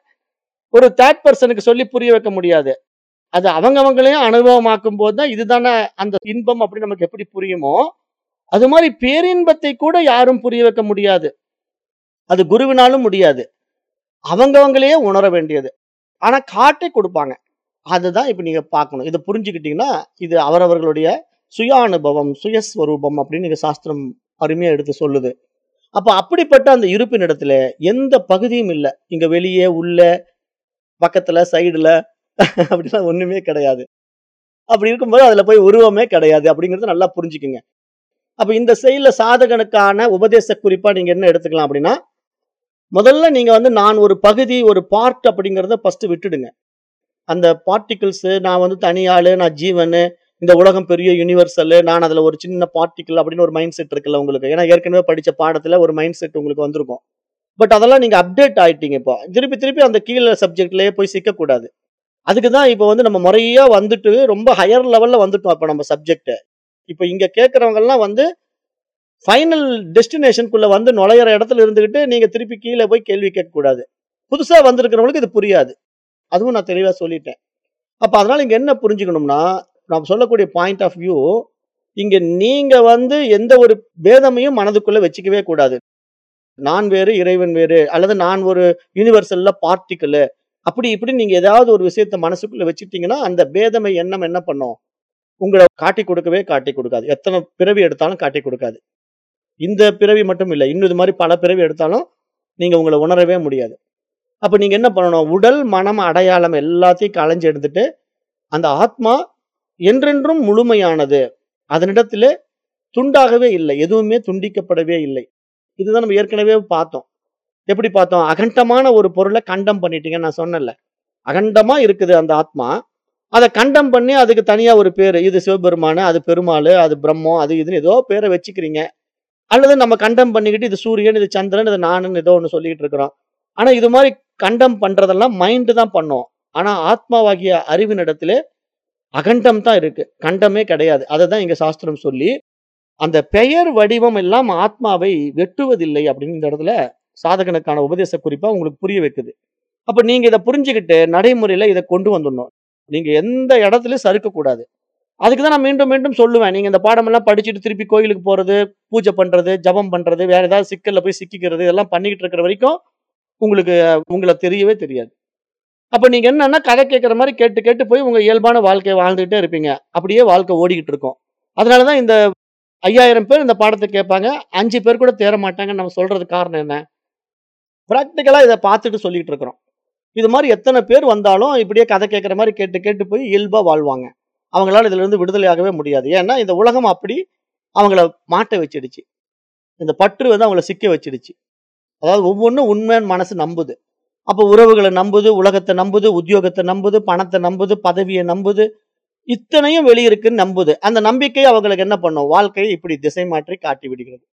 ஒரு தேர்ட் பர்சனுக்கு சொல்லி புரிய வைக்க முடியாது அது அவங்கவங்களையும் அனுபவமாக்கும் போது தான் இதுதானே அந்த இன்பம் அப்படி நமக்கு எப்படி புரியுமோ அது மாதிரி பேரின்பத்தை கூட யாரும் புரிய வைக்க முடியாது அது குருவினாலும் முடியாது அவங்கவங்களையே உணர வேண்டியது ஆனா காட்டி கொடுப்பாங்க அதுதான் இப்ப நீங்க பார்க்கணும் இதை புரிஞ்சுக்கிட்டீங்கன்னா இது அவரவர்களுடைய சுய அனுபவம் சுயஸ்வரூபம் அப்படின்னு நீங்க சாஸ்திரம் அருமையா எடுத்து சொல்லுது அப்ப அப்படிப்பட்ட அந்த இருப்பின் இடத்துல எந்த பகுதியும் இல்லை இங்க வெளியே உள்ள பக்கத்துல சைடுல அப்படிலாம் ஒண்ணுமே கிடையாது அப்படி இருக்கும்போது அதுல போய் உருவமே கிடையாது அப்படிங்கறத நல்லா புரிஞ்சுக்குங்க அப்ப இந்த செயல்ல சாதகனுக்கான உபதேச குறிப்பா நீங்க என்ன எடுத்துக்கலாம் அப்படின்னா முதல்ல நீங்க வந்து நான் ஒரு பகுதி ஒரு பார்ட் அப்படிங்கறத ஃபர்ஸ்ட் விட்டுடுங்க அந்த பார்ட்டிகிள்ஸ் நான் வந்து தனியாளு நான் ஜீவனு இந்த உலகம் பெரிய யூனிவர்சல் நான் அதுல ஒரு சின்ன பார்ட்டிகிள் அப்படின்னு ஒரு மைண்ட் செட் இருக்குல்ல உங்களுக்கு ஏன்னா ஏற்கனவே படிச்ச பாடத்துல ஒரு மைண்ட் செட் உங்களுக்கு வந்திருக்கும் பட் அதெல்லாம் நீங்க அப்டேட் ஆயிட்டீங்க இப்போ திருப்பி திருப்பி அந்த கீழே சப்ஜெக்ட்லயே போய் சிக்கக்கூடாது அதுக்கு தான் இப்போ வந்து நம்ம முறையா வந்துட்டு ரொம்ப ஹையர் லெவல்ல வந்துட்டோம் இப்போ நம்ம சப்ஜெக்ட் இப்போ இங்க கேட்கறவங்க எல்லாம் வந்து ஃபைனல் டெஸ்டினேஷனுக்குள்ள வந்து நுழையிற இடத்துல இருந்துகிட்டு நீங்க திருப்பி கீழே போய் கேள்வி கேட்கக்கூடாது புதுசா வந்திருக்கிறவங்களுக்கு இது புரியாது அதுவும் நான் தெளிவா சொல்லிட்டேன் அப்ப அதனால இங்க என்ன புரிஞ்சுக்கணும்னா நான் சொல்லக்கூடிய பாயிண்ட் ஆஃப் வியூ இங்க நீங்க வந்து எந்த ஒரு பேதமையும் மனதுக்குள்ள வச்சுக்கவே கூடாது நான் வேறு இறைவன் வேறு அல்லது நான் ஒரு யூனிவர்சல்ல பார்ட்டிக்கல் அப்படி இப்படி நீங்க ஏதாவது ஒரு விஷயத்த மனசுக்குள்ள வச்சுட்டீங்கன்னா அந்த பேதமை எண்ணம் என்ன பண்ணும் உங்களை காட்டி கொடுக்கவே காட்டி கொடுக்காது எத்தனை பிறவி எடுத்தாலும் காட்டி கொடுக்காது இந்த பிறவி மட்டும் இல்லை இன்னும் இது மாதிரி பல பிறவி எடுத்தாலும் நீங்க உங்களை உணரவே முடியாது அப்ப நீங்க என்ன பண்ணணும் உடல் மனம் அடையாளம் எல்லாத்தையும் களைஞ்சு எடுத்துட்டு அந்த ஆத்மா என்றென்றும் முழுமையானது அதனிடத்திலே துண்டாகவே இல்லை எதுவுமே துண்டிக்கப்படவே இல்லை இதுதான் நம்ம ஏற்கனவே பார்த்தோம் எப்படி பார்த்தோம் அகண்டமான ஒரு பொருளை கண்டம் பண்ணிட்டீங்கன்னு நான் சொன்னேன்ல அகண்டமா இருக்குது அந்த ஆத்மா அதை கண்டம் பண்ணி அதுக்கு தனியா ஒரு பேரு இது சிவபெருமானு அது பெருமாள் அது பிரம்மம் அது இதுன்னு ஏதோ பேரை வச்சுக்கிறீங்க அல்லது நம்ம கண்டம் பண்ணிக்கிட்டு இது சூரியன் இது சந்திரன் இது நானுன்னு ஏதோ ஒன்று சொல்லிக்கிட்டு இருக்கிறோம் ஆனா இது மாதிரி கண்டம் பண்றதெல்லாம் மைண்டு தான் பண்ணும் ஆனா ஆத்மாவாகிய அறிவினிடத்திலே அகண்டம் தான் இருக்கு கண்டமே கிடையாது அதை தான் இங்க சாஸ்திரம் சொல்லி அந்த பெயர் வடிவம் எல்லாம் ஆத்மாவை வெட்டுவதில்லை அப்படின்னு இந்த இடத்துல சாதகனுக்கான உபதேச குறிப்பா உங்களுக்கு புரிய வைக்குது அப்ப நீங்க இதை புரிஞ்சுக்கிட்டு நடைமுறையில இதை கொண்டு வந்துடணும் நீங்க எந்த இடத்துலயும் சறுக்க கூடாது அதுக்கு தான் நான் மீண்டும் மீண்டும் சொல்லுவேன் நீங்க இந்த பாடமெல்லாம் படிச்சுட்டு திருப்பி கோயிலுக்கு போறது பூஜை பண்றது ஜபம் பண்றது வேற ஏதாவது சிக்கல்ல போய் சிக்கிக்கிறது இதெல்லாம் பண்ணிக்கிட்டு இருக்கிற வரைக்கும் உங்களுக்கு உங்களை தெரியவே தெரியாது அப்ப நீங்க என்னன்னா கதை கேட்கற மாதிரி கேட்டு கேட்டு போய் உங்க இயல்பான வாழ்க்கையை வாழ்ந்துகிட்டே இருப்பீங்க அப்படியே வாழ்க்கை ஓடிக்கிட்டு இருக்கும் அதனாலதான் இந்த ஐயாயிரம் பேர் இந்த பாடத்தை கேட்பாங்க அஞ்சு பேர் கூட தேர மாட்டாங்கன்னு நம்ம சொல்றது காரணம் என்ன ப்ராக்டிக்கலா இதை பார்த்துட்டு சொல்லிட்டு இருக்கிறோம் இது மாதிரி எத்தனை பேர் வந்தாலும் இப்படியே கதை கேட்குற மாதிரி கேட்டு கேட்டு போய் இயல்பா வாழ்வாங்க அவங்களால இதுல இருந்து விடுதலையாகவே முடியாது ஏன்னா இந்த உலகம் அப்படி அவங்கள மாட்ட வச்சிடுச்சு இந்த பற்று வந்து அவங்கள சிக்க வச்சிடுச்சு அதாவது ஒவ்வொன்றும் உண்மையான மனசு நம்புது அப்போ உறவுகளை நம்புது உலகத்தை நம்புது உத்தியோகத்தை நம்புது பணத்தை நம்புது பதவியை நம்புது இத்தனையும் வெளியிருக்குன்னு நம்புது அந்த நம்பிக்கை அவங்களுக்கு என்ன பண்ணும் வாழ்க்கையை இப்படி திசை மாற்றி காட்டி விடுகிறது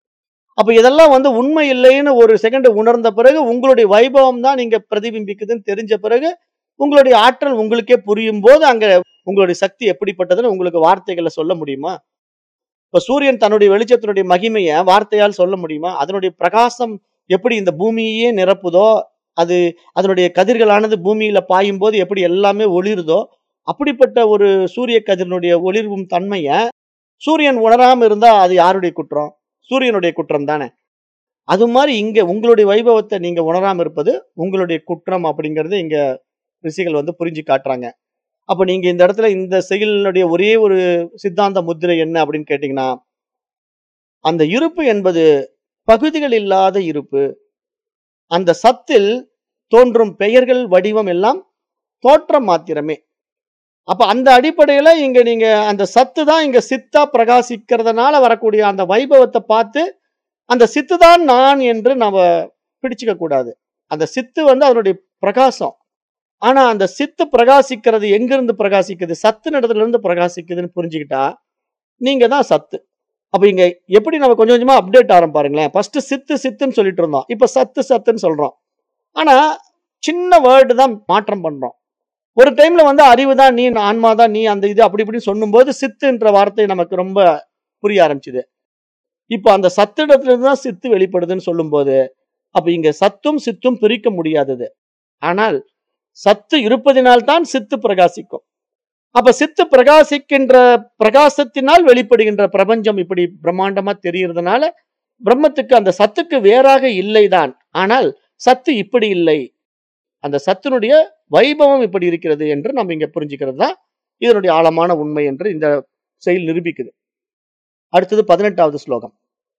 அப்ப இதெல்லாம் வந்து உண்மை இல்லைன்னு ஒரு செகண்ட் உணர்ந்த பிறகு உங்களுடைய வைபவம் தான் நீங்க பிரதிபிம்பிக்குதுன்னு தெரிஞ்ச பிறகு உங்களுடைய ஆற்றல் உங்களுக்கே புரியும் போது அங்க உங்களுடைய சக்தி எப்படிப்பட்டதுன்னு உங்களுக்கு வார்த்தைகளை சொல்ல முடியுமா இப்ப சூரியன் தன்னுடைய வெளிச்சத்தினுடைய மகிமையை வார்த்தையால் சொல்ல முடியுமா அதனுடைய பிரகாசம் எப்படி இந்த பூமியே நிரப்புதோ அது அதனுடைய கதிர்களானது பூமியில பாயும் போது எப்படி எல்லாமே ஒளிருதோ அப்படிப்பட்ட ஒரு சூரிய கதிரினுடைய ஒளிர்வும் தன்மையை சூரியன் உணராம இருந்தா அது யாருடைய குற்றம் சூரியனுடைய குற்றம் தானே அது மாதிரி இங்க உங்களுடைய வைபவத்தை நீங்க உணராம இருப்பது உங்களுடைய குற்றம் அப்படிங்கறது இங்க ரிஷிகள் வந்து புரிஞ்சு காட்டுறாங்க அப்ப நீங்க இந்த இடத்துல இந்த செயலினுடைய ஒரே ஒரு சித்தாந்த முத்திரை என்ன அப்படின்னு கேட்டீங்கன்னா அந்த இருப்பு என்பது பகுதிகள் இல்லாத இருப்பு அந்த சத்தில் தோன்றும் பெயர்கள் வடிவம் எல்லாம் தோற்றம் மாத்திரமே அப்ப அந்த அடிப்படையில இங்க நீங்க அந்த சத்து தான் இங்க சித்தா பிரகாசிக்கிறதுனால வரக்கூடிய அந்த வைபவத்தை பார்த்து அந்த சித்து தான் நான் என்று நாம பிடிச்சுக்க கூடாது அந்த சித்து வந்து அதனுடைய பிரகாசம் ஆனா அந்த சித்து பிரகாசிக்கிறது எங்கிருந்து பிரகாசிக்குது சத்து இடத்துல இருந்து பிரகாசிக்குதுன்னு புரிஞ்சுக்கிட்டா நீங்க தான் சத்து அப்ப இங்க எப்படி நம்ம கொஞ்சம் கொஞ்சமா அப்டேட் ஆரம் பாருங்களேன் ஃபர்ஸ்ட் சித்து சித்துன்னு சொல்லிட்டு இருந்தோம் இப்ப சத்து சத்துன்னு சொல்றோம் ஆனா சின்ன வேர்டு தான் மாற்றம் பண்றோம் ஒரு டைம்ல வந்து அறிவு தான் நீ ஆன்மா தான் நீ அந்த இது அப்படி இப்படின்னு சொல்லும்போது சித்துன்ற வார்த்தை நமக்கு ரொம்ப புரிய ஆரம்பிச்சுது இப்போ அந்த சத்திடத்துல இருந்து தான் சித்து வெளிப்படுதுன்னு சொல்லும்போது அப்ப இங்க சத்தும் சித்தும் பிரிக்க முடியாதது ஆனால் சத்து இருப்பதினால்தான் சித்து பிரகாசிக்கும் அப்ப சித்து பிரகாசிக்கின்ற பிரகாசத்தினால் வெளிப்படுகின்ற பிரபஞ்சம் இப்படி பிரம்மாண்டமா தெரியறதுனால பிரம்மத்துக்கு அந்த சத்துக்கு வேறாக இல்லைதான் ஆனால் சத்து இப்படி இல்லை அந்த சத்தினுடைய வைபவம் இப்படி இருக்கிறது என்று நம்ம இங்க புரிஞ்சுக்கிறது தான் இதனுடைய ஆழமான உண்மை என்று இந்த செயல் நிரூபிக்குது அடுத்தது பதினெட்டாவது ஸ்லோகம்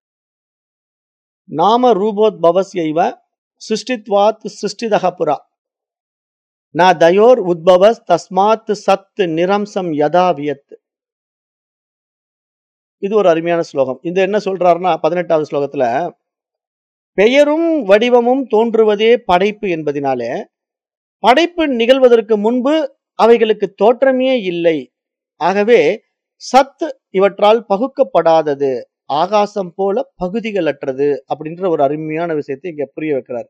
நாம ரூபோத்பவஸ்யைவ சிருஷ்டித்வாத் சிருஷ்டிதக புரா ந தயோர் உத்பவஸ் தஸ்மாத் சத் நிரம்சம் யதா வியத் இது ஒரு அருமையான ஸ்லோகம் இந்த என்ன சொல்றாருன்னா பதினெட்டாவது ஸ்லோகத்துல பெயரும் வடிவமும் தோன்றுவதே படைப்பு என்பதினாலே படைப்பு நிகழ்வதற்கு முன்பு அவைகளுக்கு தோற்றமே இல்லை ஆகவே சத் இவற்றால் பகுக்கப்படாதது ஆகாசம் போல பகுதிகளற்றது அப்படின்ற ஒரு அருமையான விஷயத்தை இங்க புரிய வைக்கிறார்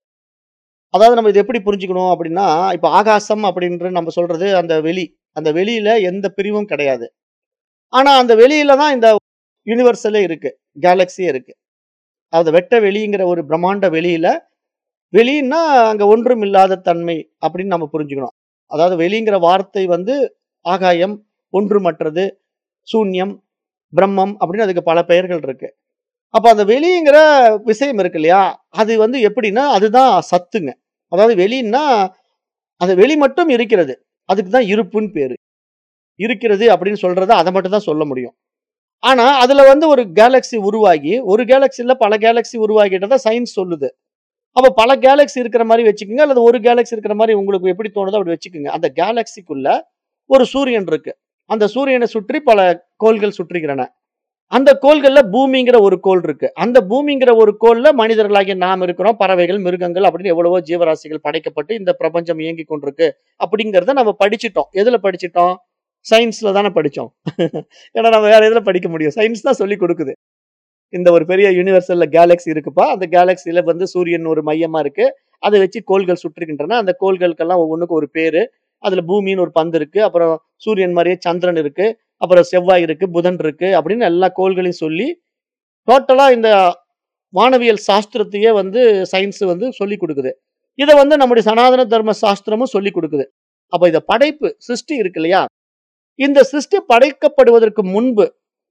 அதாவது நம்ம இது எப்படி புரிஞ்சுக்கணும் அப்படின்னா இப்ப ஆகாசம் அப்படின்ற நம்ம சொல்றது அந்த வெளி அந்த வெளியில எந்த பிரிவும் கிடையாது ஆனா அந்த வெளியில தான் இந்த யூனிவர்சலே இருக்கு கேலக்சியே இருக்கு அதாவது வெட்ட வெளிங்கிற ஒரு பிரம்மாண்ட வெளியில வெளின்னா அங்க ஒன்றும் இல்லாத தன்மை அப்படின்னு நம்ம புரிஞ்சுக்கணும் அதாவது வெளிங்கிற வார்த்தை வந்து ஆகாயம் ஒன்றுமற்றது சூன்யம் பிரம்மம் அப்படின்னு அதுக்கு பல பெயர்கள் இருக்கு அப்ப அந்த வெளிங்கிற விஷயம் இருக்கு இல்லையா அது வந்து எப்படின்னா அதுதான் சத்துங்க அதாவது வெளின்னா அந்த வெளி மட்டும் இருக்கிறது அதுக்கு தான் இருப்புன்னு பேரு இருக்கிறது அப்படின்னு சொல்றத அதை மட்டும் தான் சொல்ல முடியும் ஆனா அதுல வந்து ஒரு கேலக்சி உருவாகி ஒரு கேலக்சில பல கேலக்சி உருவாகிட்டதா சயின்ஸ் சொல்லுது அப்ப பல கேலக்சி இருக்கிற மாதிரி வச்சுக்கோங்க அல்லது ஒரு கேலக்சி இருக்கிற மாதிரி உங்களுக்கு எப்படி தோணுதோ அப்படி வச்சுக்கோங்க அந்த கேலக்சிக்குள்ள ஒரு சூரியன் இருக்கு அந்த சூரியனை சுற்றி பல கோள்கள் சுற்றுகிறன அந்த கோள்கள்ல பூமிங்கிற ஒரு கோள் இருக்கு அந்த பூமிங்கிற ஒரு கோள்ல மனிதர்களாகிய நாம் இருக்கிறோம் பறவைகள் மிருகங்கள் அப்படின்னு எவ்வளவோ ஜீவராசிகள் படைக்கப்பட்டு இந்த பிரபஞ்சம் இயங்கி கொண்டிருக்கு அப்படிங்கிறத நம்ம படிச்சிட்டோம் எதுல படிச்சிட்டோம் சயின்ஸ்ல தானே படிச்சோம் ஏன்னா நம்ம வேற எதுல படிக்க முடியும் சயின்ஸ் தான் சொல்லி கொடுக்குது இந்த ஒரு பெரிய யூனிவர்சல்ல கேலக்ஸி இருக்குப்பா அந்த கேலக்சில வந்து சூரியன் ஒரு மையமா இருக்கு அதை வச்சு கோள்கள் சுற்றுகின்றன அந்த கோள்களுக்கெல்லாம் ஒவ்வொன்றுக்கும் ஒரு பேரு அதுல பூமின்னு ஒரு பந்து இருக்கு அப்புறம் சூரியன் மாதிரியே சந்திரன் இருக்கு அப்புறம் செவ்வாய் இருக்கு புதன் இருக்கு அப்படின்னு எல்லா கோள்களையும் சொல்லி டோட்டலா இந்த வானவியல் சாஸ்திரத்தையே வந்து சயின்ஸ் வந்து சொல்லி கொடுக்குது இதை வந்து நம்முடைய சனாதன தர்ம சாஸ்திரமும் சொல்லி கொடுக்குது அப்ப இத படைப்பு சிருஷ்டி இருக்கு இல்லையா இந்த சிருஷ்டி படைக்கப்படுவதற்கு முன்பு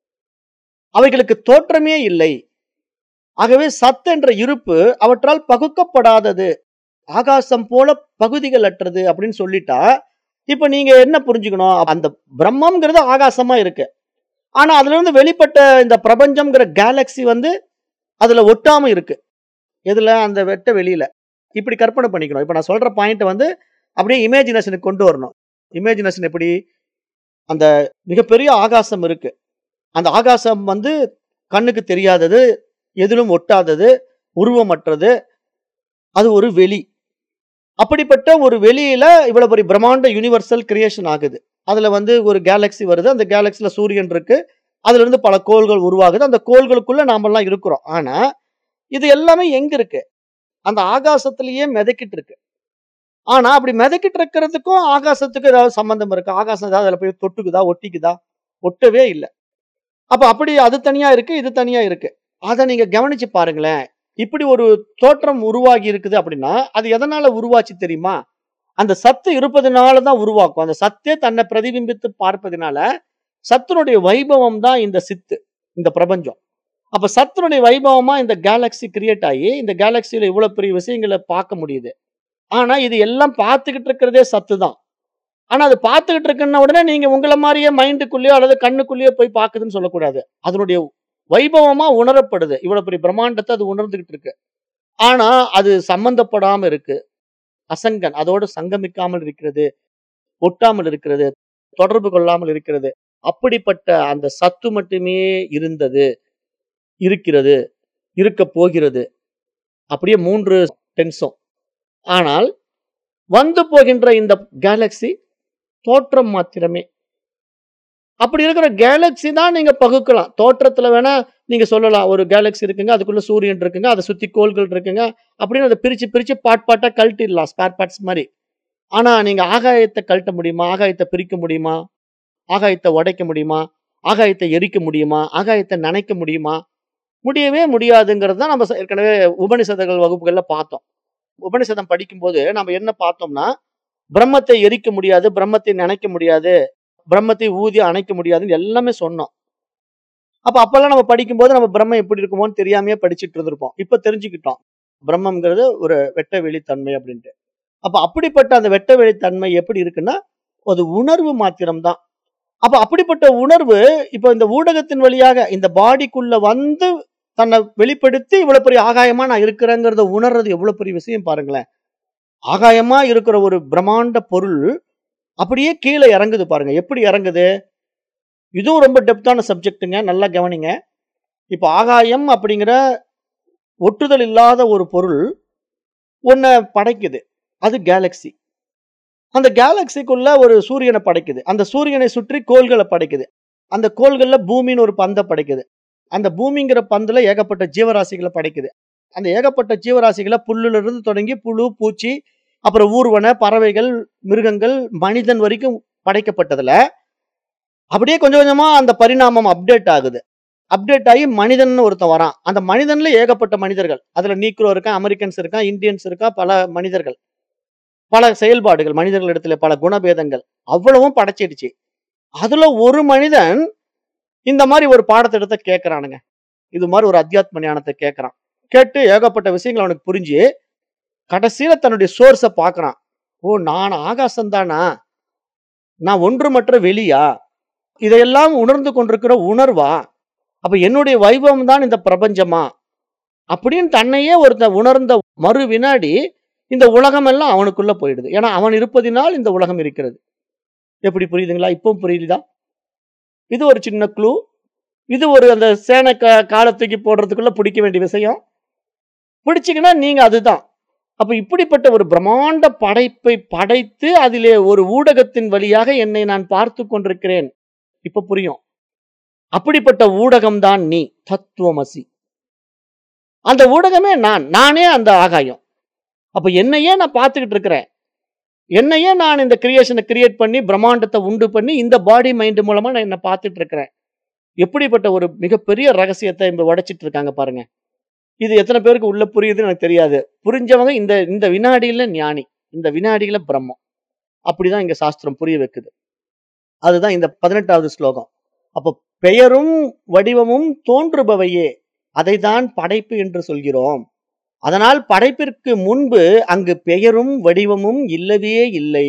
அவைகளுக்கு தோற்றமே இல்லை ஆகவே சத் என்ற இருப்பு அவற்றால் பகுக்கப்படாதது ஆகாசம் போல பகுதிகள் அற்றது அப்படின்னு சொல்லிட்டா இப்ப நீங்க என்ன புரிஞ்சுக்கணும் அந்த பிரம்மம்ங்கிறது ஆகாசமா இருக்கு ஆனா அதுல இருந்து வெளிப்பட்ட இந்த பிரபஞ்சம்ங்கிற கேலக்சி வந்து அதுல ஒட்டாம இருக்கு எதுல அந்த வெட்ட வெளியில இப்படி கற்பனை பண்ணிக்கணும் இப்ப நான் சொல்ற பாயிண்ட் வந்து அப்படியே இமேஜினேஷனுக்கு கொண்டு வரணும் இமேஜினேஷன் எப்படி அந்த மிகப்பெரிய ஆகாசம் இருக்கு அந்த ஆகாசம் வந்து கண்ணுக்கு தெரியாதது எதிலும் ஒட்டாதது உருவமற்றது அது ஒரு வெளி அப்படிப்பட்ட ஒரு வெளியில இவ்வளவு பெரிய பிரம்மாண்ட யூனிவர்சல் கிரியேஷன் ஆகுது அதுல வந்து ஒரு கேலக்ஸி வருது அந்த கேலக்சில சூரியன் இருக்கு அதுல இருந்து பல கோள்கள் உருவாகுது அந்த கோள்களுக்குள்ள நாமெல்லாம் இருக்கிறோம் ஆனா இது எல்லாமே எங்க இருக்கு அந்த ஆகாசத்திலேயே மிதக்கிட்டு இருக்கு ஆனா அப்படி மிதக்கிட்டு இருக்கிறதுக்கும் ஆகாசத்துக்கும் ஏதாவது சம்பந்தம் இருக்கு ஆகாசம் ஏதாவது அதுல போய் தொட்டுக்குதா ஒட்டிக்குதா ஒட்டவே இல்லை அப்ப அப்படி அது தனியா இருக்கு இது தனியா இருக்கு அதை நீங்க கவனிச்சு பாருங்களேன் இப்படி ஒரு தோற்றம் உருவாகி இருக்குது அப்படின்னா அது எதனால உருவாச்சு தெரியுமா அந்த சத்து இருப்பதனால தான் உருவாக்கும் அந்த சத்தே தன்னை பிரதிபிம்பித்து பார்ப்பதனால சத்துனுடைய வைபவம் தான் இந்த சித்து இந்த பிரபஞ்சம் அப்ப சத்துனுடைய வைபவமா இந்த கேலக்ஸி கிரியேட் ஆகி இந்த கேலக்சியில இவ்வளவு பெரிய விஷயங்களை பார்க்க முடியுது ஆனா இது எல்லாம் பார்த்துக்கிட்டு இருக்கிறதே சத்து தான் ஆனா அது பார்த்துக்கிட்டு இருக்குன்ன உடனே நீங்க உங்களை மாதிரியே மைண்டுக்குள்ளேயோ அல்லது கண்ணுக்குள்ளேயோ போய் பார்க்குதுன்னு சொல்லக்கூடாது அதனுடைய வைபவமா உணரப்படுது இவ்வளவு பெரிய பிரம்மாண்டத்தை அது உணர்ந்துகிட்டு இருக்கு ஆனா அது சம்பந்தப்படாம இருக்கு அசங்கன் அதோடு சங்கமிக்காமல் இருக்கிறது ஒட்டாமல் இருக்கிறது தொடர்பு கொள்ளாமல் இருக்கிறது அப்படிப்பட்ட அந்த சத்து மட்டுமே இருந்தது இருக்கிறது இருக்க போகிறது அப்படியே மூன்று டென்ஸும் ஆனால் வந்து போகின்ற இந்த கேலக்சி தோற்றம் மாத்திரமே அப்படி இருக்கிற கேலக்சி தான் நீங்க பகுக்கலாம் தோற்றத்துல வேணா நீங்க சொல்லலாம் ஒரு கேலக்சி இருக்குங்க அதுக்குள்ள சூரியன் இருக்குங்க அதை சுத்தி கோள்கள் இருக்குங்க அப்படின்னு அதை பிரிச்சு பிரிச்சு பாட் பாட்டா கழட்டிடலாம் ஸ்பேர் பார்ட்ஸ் மாதிரி ஆனா நீங்க ஆகாயத்தை கழட்ட முடியுமா ஆகாயத்தை பிரிக்க முடியுமா ஆகாயத்தை உடைக்க முடியுமா ஆகாயத்தை எரிக்க முடியுமா ஆகாயத்தை நனைக்க முடியுமா முடியவே முடியாதுங்கிறது தான் நம்ம ஏற்கனவே உபனிஷதங்கள் வகுப்புகள்ல பார்த்தோம் உபனிஷதம் படிக்கும்போது நம்ம என்ன பார்த்தோம்னா பிரம்மத்தை எரிக்க முடியாது பிரம்மத்தை நினைக்க முடியாது பிரம்மத்தை ஊதி அணைக்க முடியாதுன்னு எல்லாமே சொன்னோம் அப்ப அப்பெல்லாம் நம்ம படிக்கும்போது நம்ம பிரம்மம் எப்படி இருக்குமோன்னு தெரியாமையே படிச்சுட்டு இருந்திருப்போம் இப்ப தெரிஞ்சுக்கிட்டோம் பிரம்மங்கிறது ஒரு வெட்ட வெளித்தன்மை அப்படின்ட்டு அப்ப அப்படிப்பட்ட அந்த வெட்ட வெளித்தன்மை எப்படி இருக்குன்னா அது உணர்வு மாத்திரம்தான் அப்ப அப்படிப்பட்ட உணர்வு இப்ப இந்த ஊடகத்தின் வழியாக இந்த பாடிக்குள்ள வந்து தன்னை வெளிப்படுத்தி இவ்வளவு பெரிய ஆகாயமா நான் இருக்கிறேங்கிறத உணர்றது எவ்வளவு பெரிய விஷயம் பாருங்களேன் ஆகாயமா இருக்கிற ஒரு பிரம்மாண்ட பொருள் அப்படியே கீழே இறங்குது பாருங்க எப்படி இறங்குது இதுவும் ரொம்ப டெப்தான சப்ஜெக்ட்டுங்க நல்லா கவனிங்க இப்போ ஆகாயம் அப்படிங்கிற ஒட்டுதல் இல்லாத ஒரு பொருள் ஒன்றை படைக்குது அது கேலக்சி அந்த கேலக்சிக்குள்ள ஒரு சூரியனை படைக்குது அந்த சூரியனை சுற்றி கோள்களை படைக்குது அந்த கோள்கள்ல பூமின்னு ஒரு பந்தை படைக்குது அந்த பூமிங்கிற பந்துல ஏகப்பட்ட ஜீவராசிகளை படைக்குது அந்த ஏகப்பட்ட ஜீவராசிகளை புல்லுல இருந்து தொடங்கி புழு பூச்சி அப்புறம் ஊர்வன பறவைகள் மிருகங்கள் மனிதன் வரைக்கும் படைக்கப்பட்டதுல அப்படியே கொஞ்சம் கொஞ்சமா அந்த பரிணாமம் அப்டேட் ஆகுது அப்டேட் ஆகி மனிதன் ஒருத்தன் வரான் அந்த மனிதன்ல ஏகப்பட்ட மனிதர்கள் அதுல நீக்ரோ இருக்கான் அமெரிக்கன்ஸ் இருக்கான் இந்தியன்ஸ் இருக்கா பல மனிதர்கள் பல செயல்பாடுகள் மனிதர்கள் இடத்துல பல குணபேதங்கள் அவ்வளவும் படைச்சிடுச்சு அதுல ஒரு மனிதன் இந்த மாதிரி ஒரு பாடத்தை எடுத்து கேட்கறானுங்க இது மாதிரி ஒரு அத்தியாத்ம ஞானத்தை கேட்கறான் கேட்டு ஏகப்பட்ட விஷயங்கள் அவனுக்கு புரிஞ்சு கடைசியில தன்னுடைய சோர்ஸை பார்க்கறான் ஓ நான் ஆகாசம் தானா நான் ஒன்றுமற்ற வெளியா இதையெல்லாம் உணர்ந்து கொண்டிருக்கிற உணர்வா அப்ப என்னுடைய வைபவம் தான் இந்த பிரபஞ்சமா அப்படின்னு தன்னையே ஒருத்தன் உணர்ந்த மறு வினாடி இந்த உலகம் எல்லாம் அவனுக்குள்ள போயிடுது ஏன்னா அவன் இருப்பதினால் இந்த உலகம் இருக்கிறது எப்படி புரியுதுங்களா இப்போ புரியுதா இது ஒரு சின்ன க்ளூ இது ஒரு அந்த சேனை கா- காலத்துக்கு போடுறதுக்குள்ள பிடிக்க வேண்டிய விஷயம் பிடிச்சிங்கன்னா நீங்க அதுதான் அப்ப இப்படிப்பட்ட ஒரு பிரம்மாண்ட படைப்பை படைத்து அதிலே ஒரு ஊடகத்தின் வழியாக என்னை நான் பார்த்து கொண்டிருக்கிறேன் இப்ப புரியும் அப்படிப்பட்ட ஊடகம்தான் நீ தத்துவமசி அந்த ஊடகமே நான் நானே அந்த ஆகாயம் அப்ப என்னையே நான் பார்த்துக்கிட்டு இருக்கிறேன் என்னையே நான் இந்த கிரியேஷனை கிரியேட் பண்ணி பிரம்மாண்டத்தை உண்டு பண்ணி இந்த பாடி மைண்ட் மூலமா நான் என்ன பார்த்துட்டு இருக்கிறேன் எப்படிப்பட்ட ஒரு மிகப்பெரிய ரகசியத்தை இப்ப உடைச்சிட்டு இருக்காங்க பாருங்க இது எத்தனை பேருக்கு உள்ள புரியுதுன்னு எனக்கு தெரியாது புரிஞ்சவங்க இந்த இந்த வினாடியில ஞானி இந்த வினாடியில பிரம்மம் அப்படிதான் இங்க சாஸ்திரம் புரிய வைக்குது அதுதான் இந்த பதினெட்டாவது ஸ்லோகம் அப்போ பெயரும் வடிவமும் தோன்றுபவையே அதைதான் படைப்பு என்று சொல்கிறோம் அதனால் படைப்பிற்கு முன்பு அங்கு பெயரும் வடிவமும் இல்லவே இல்லை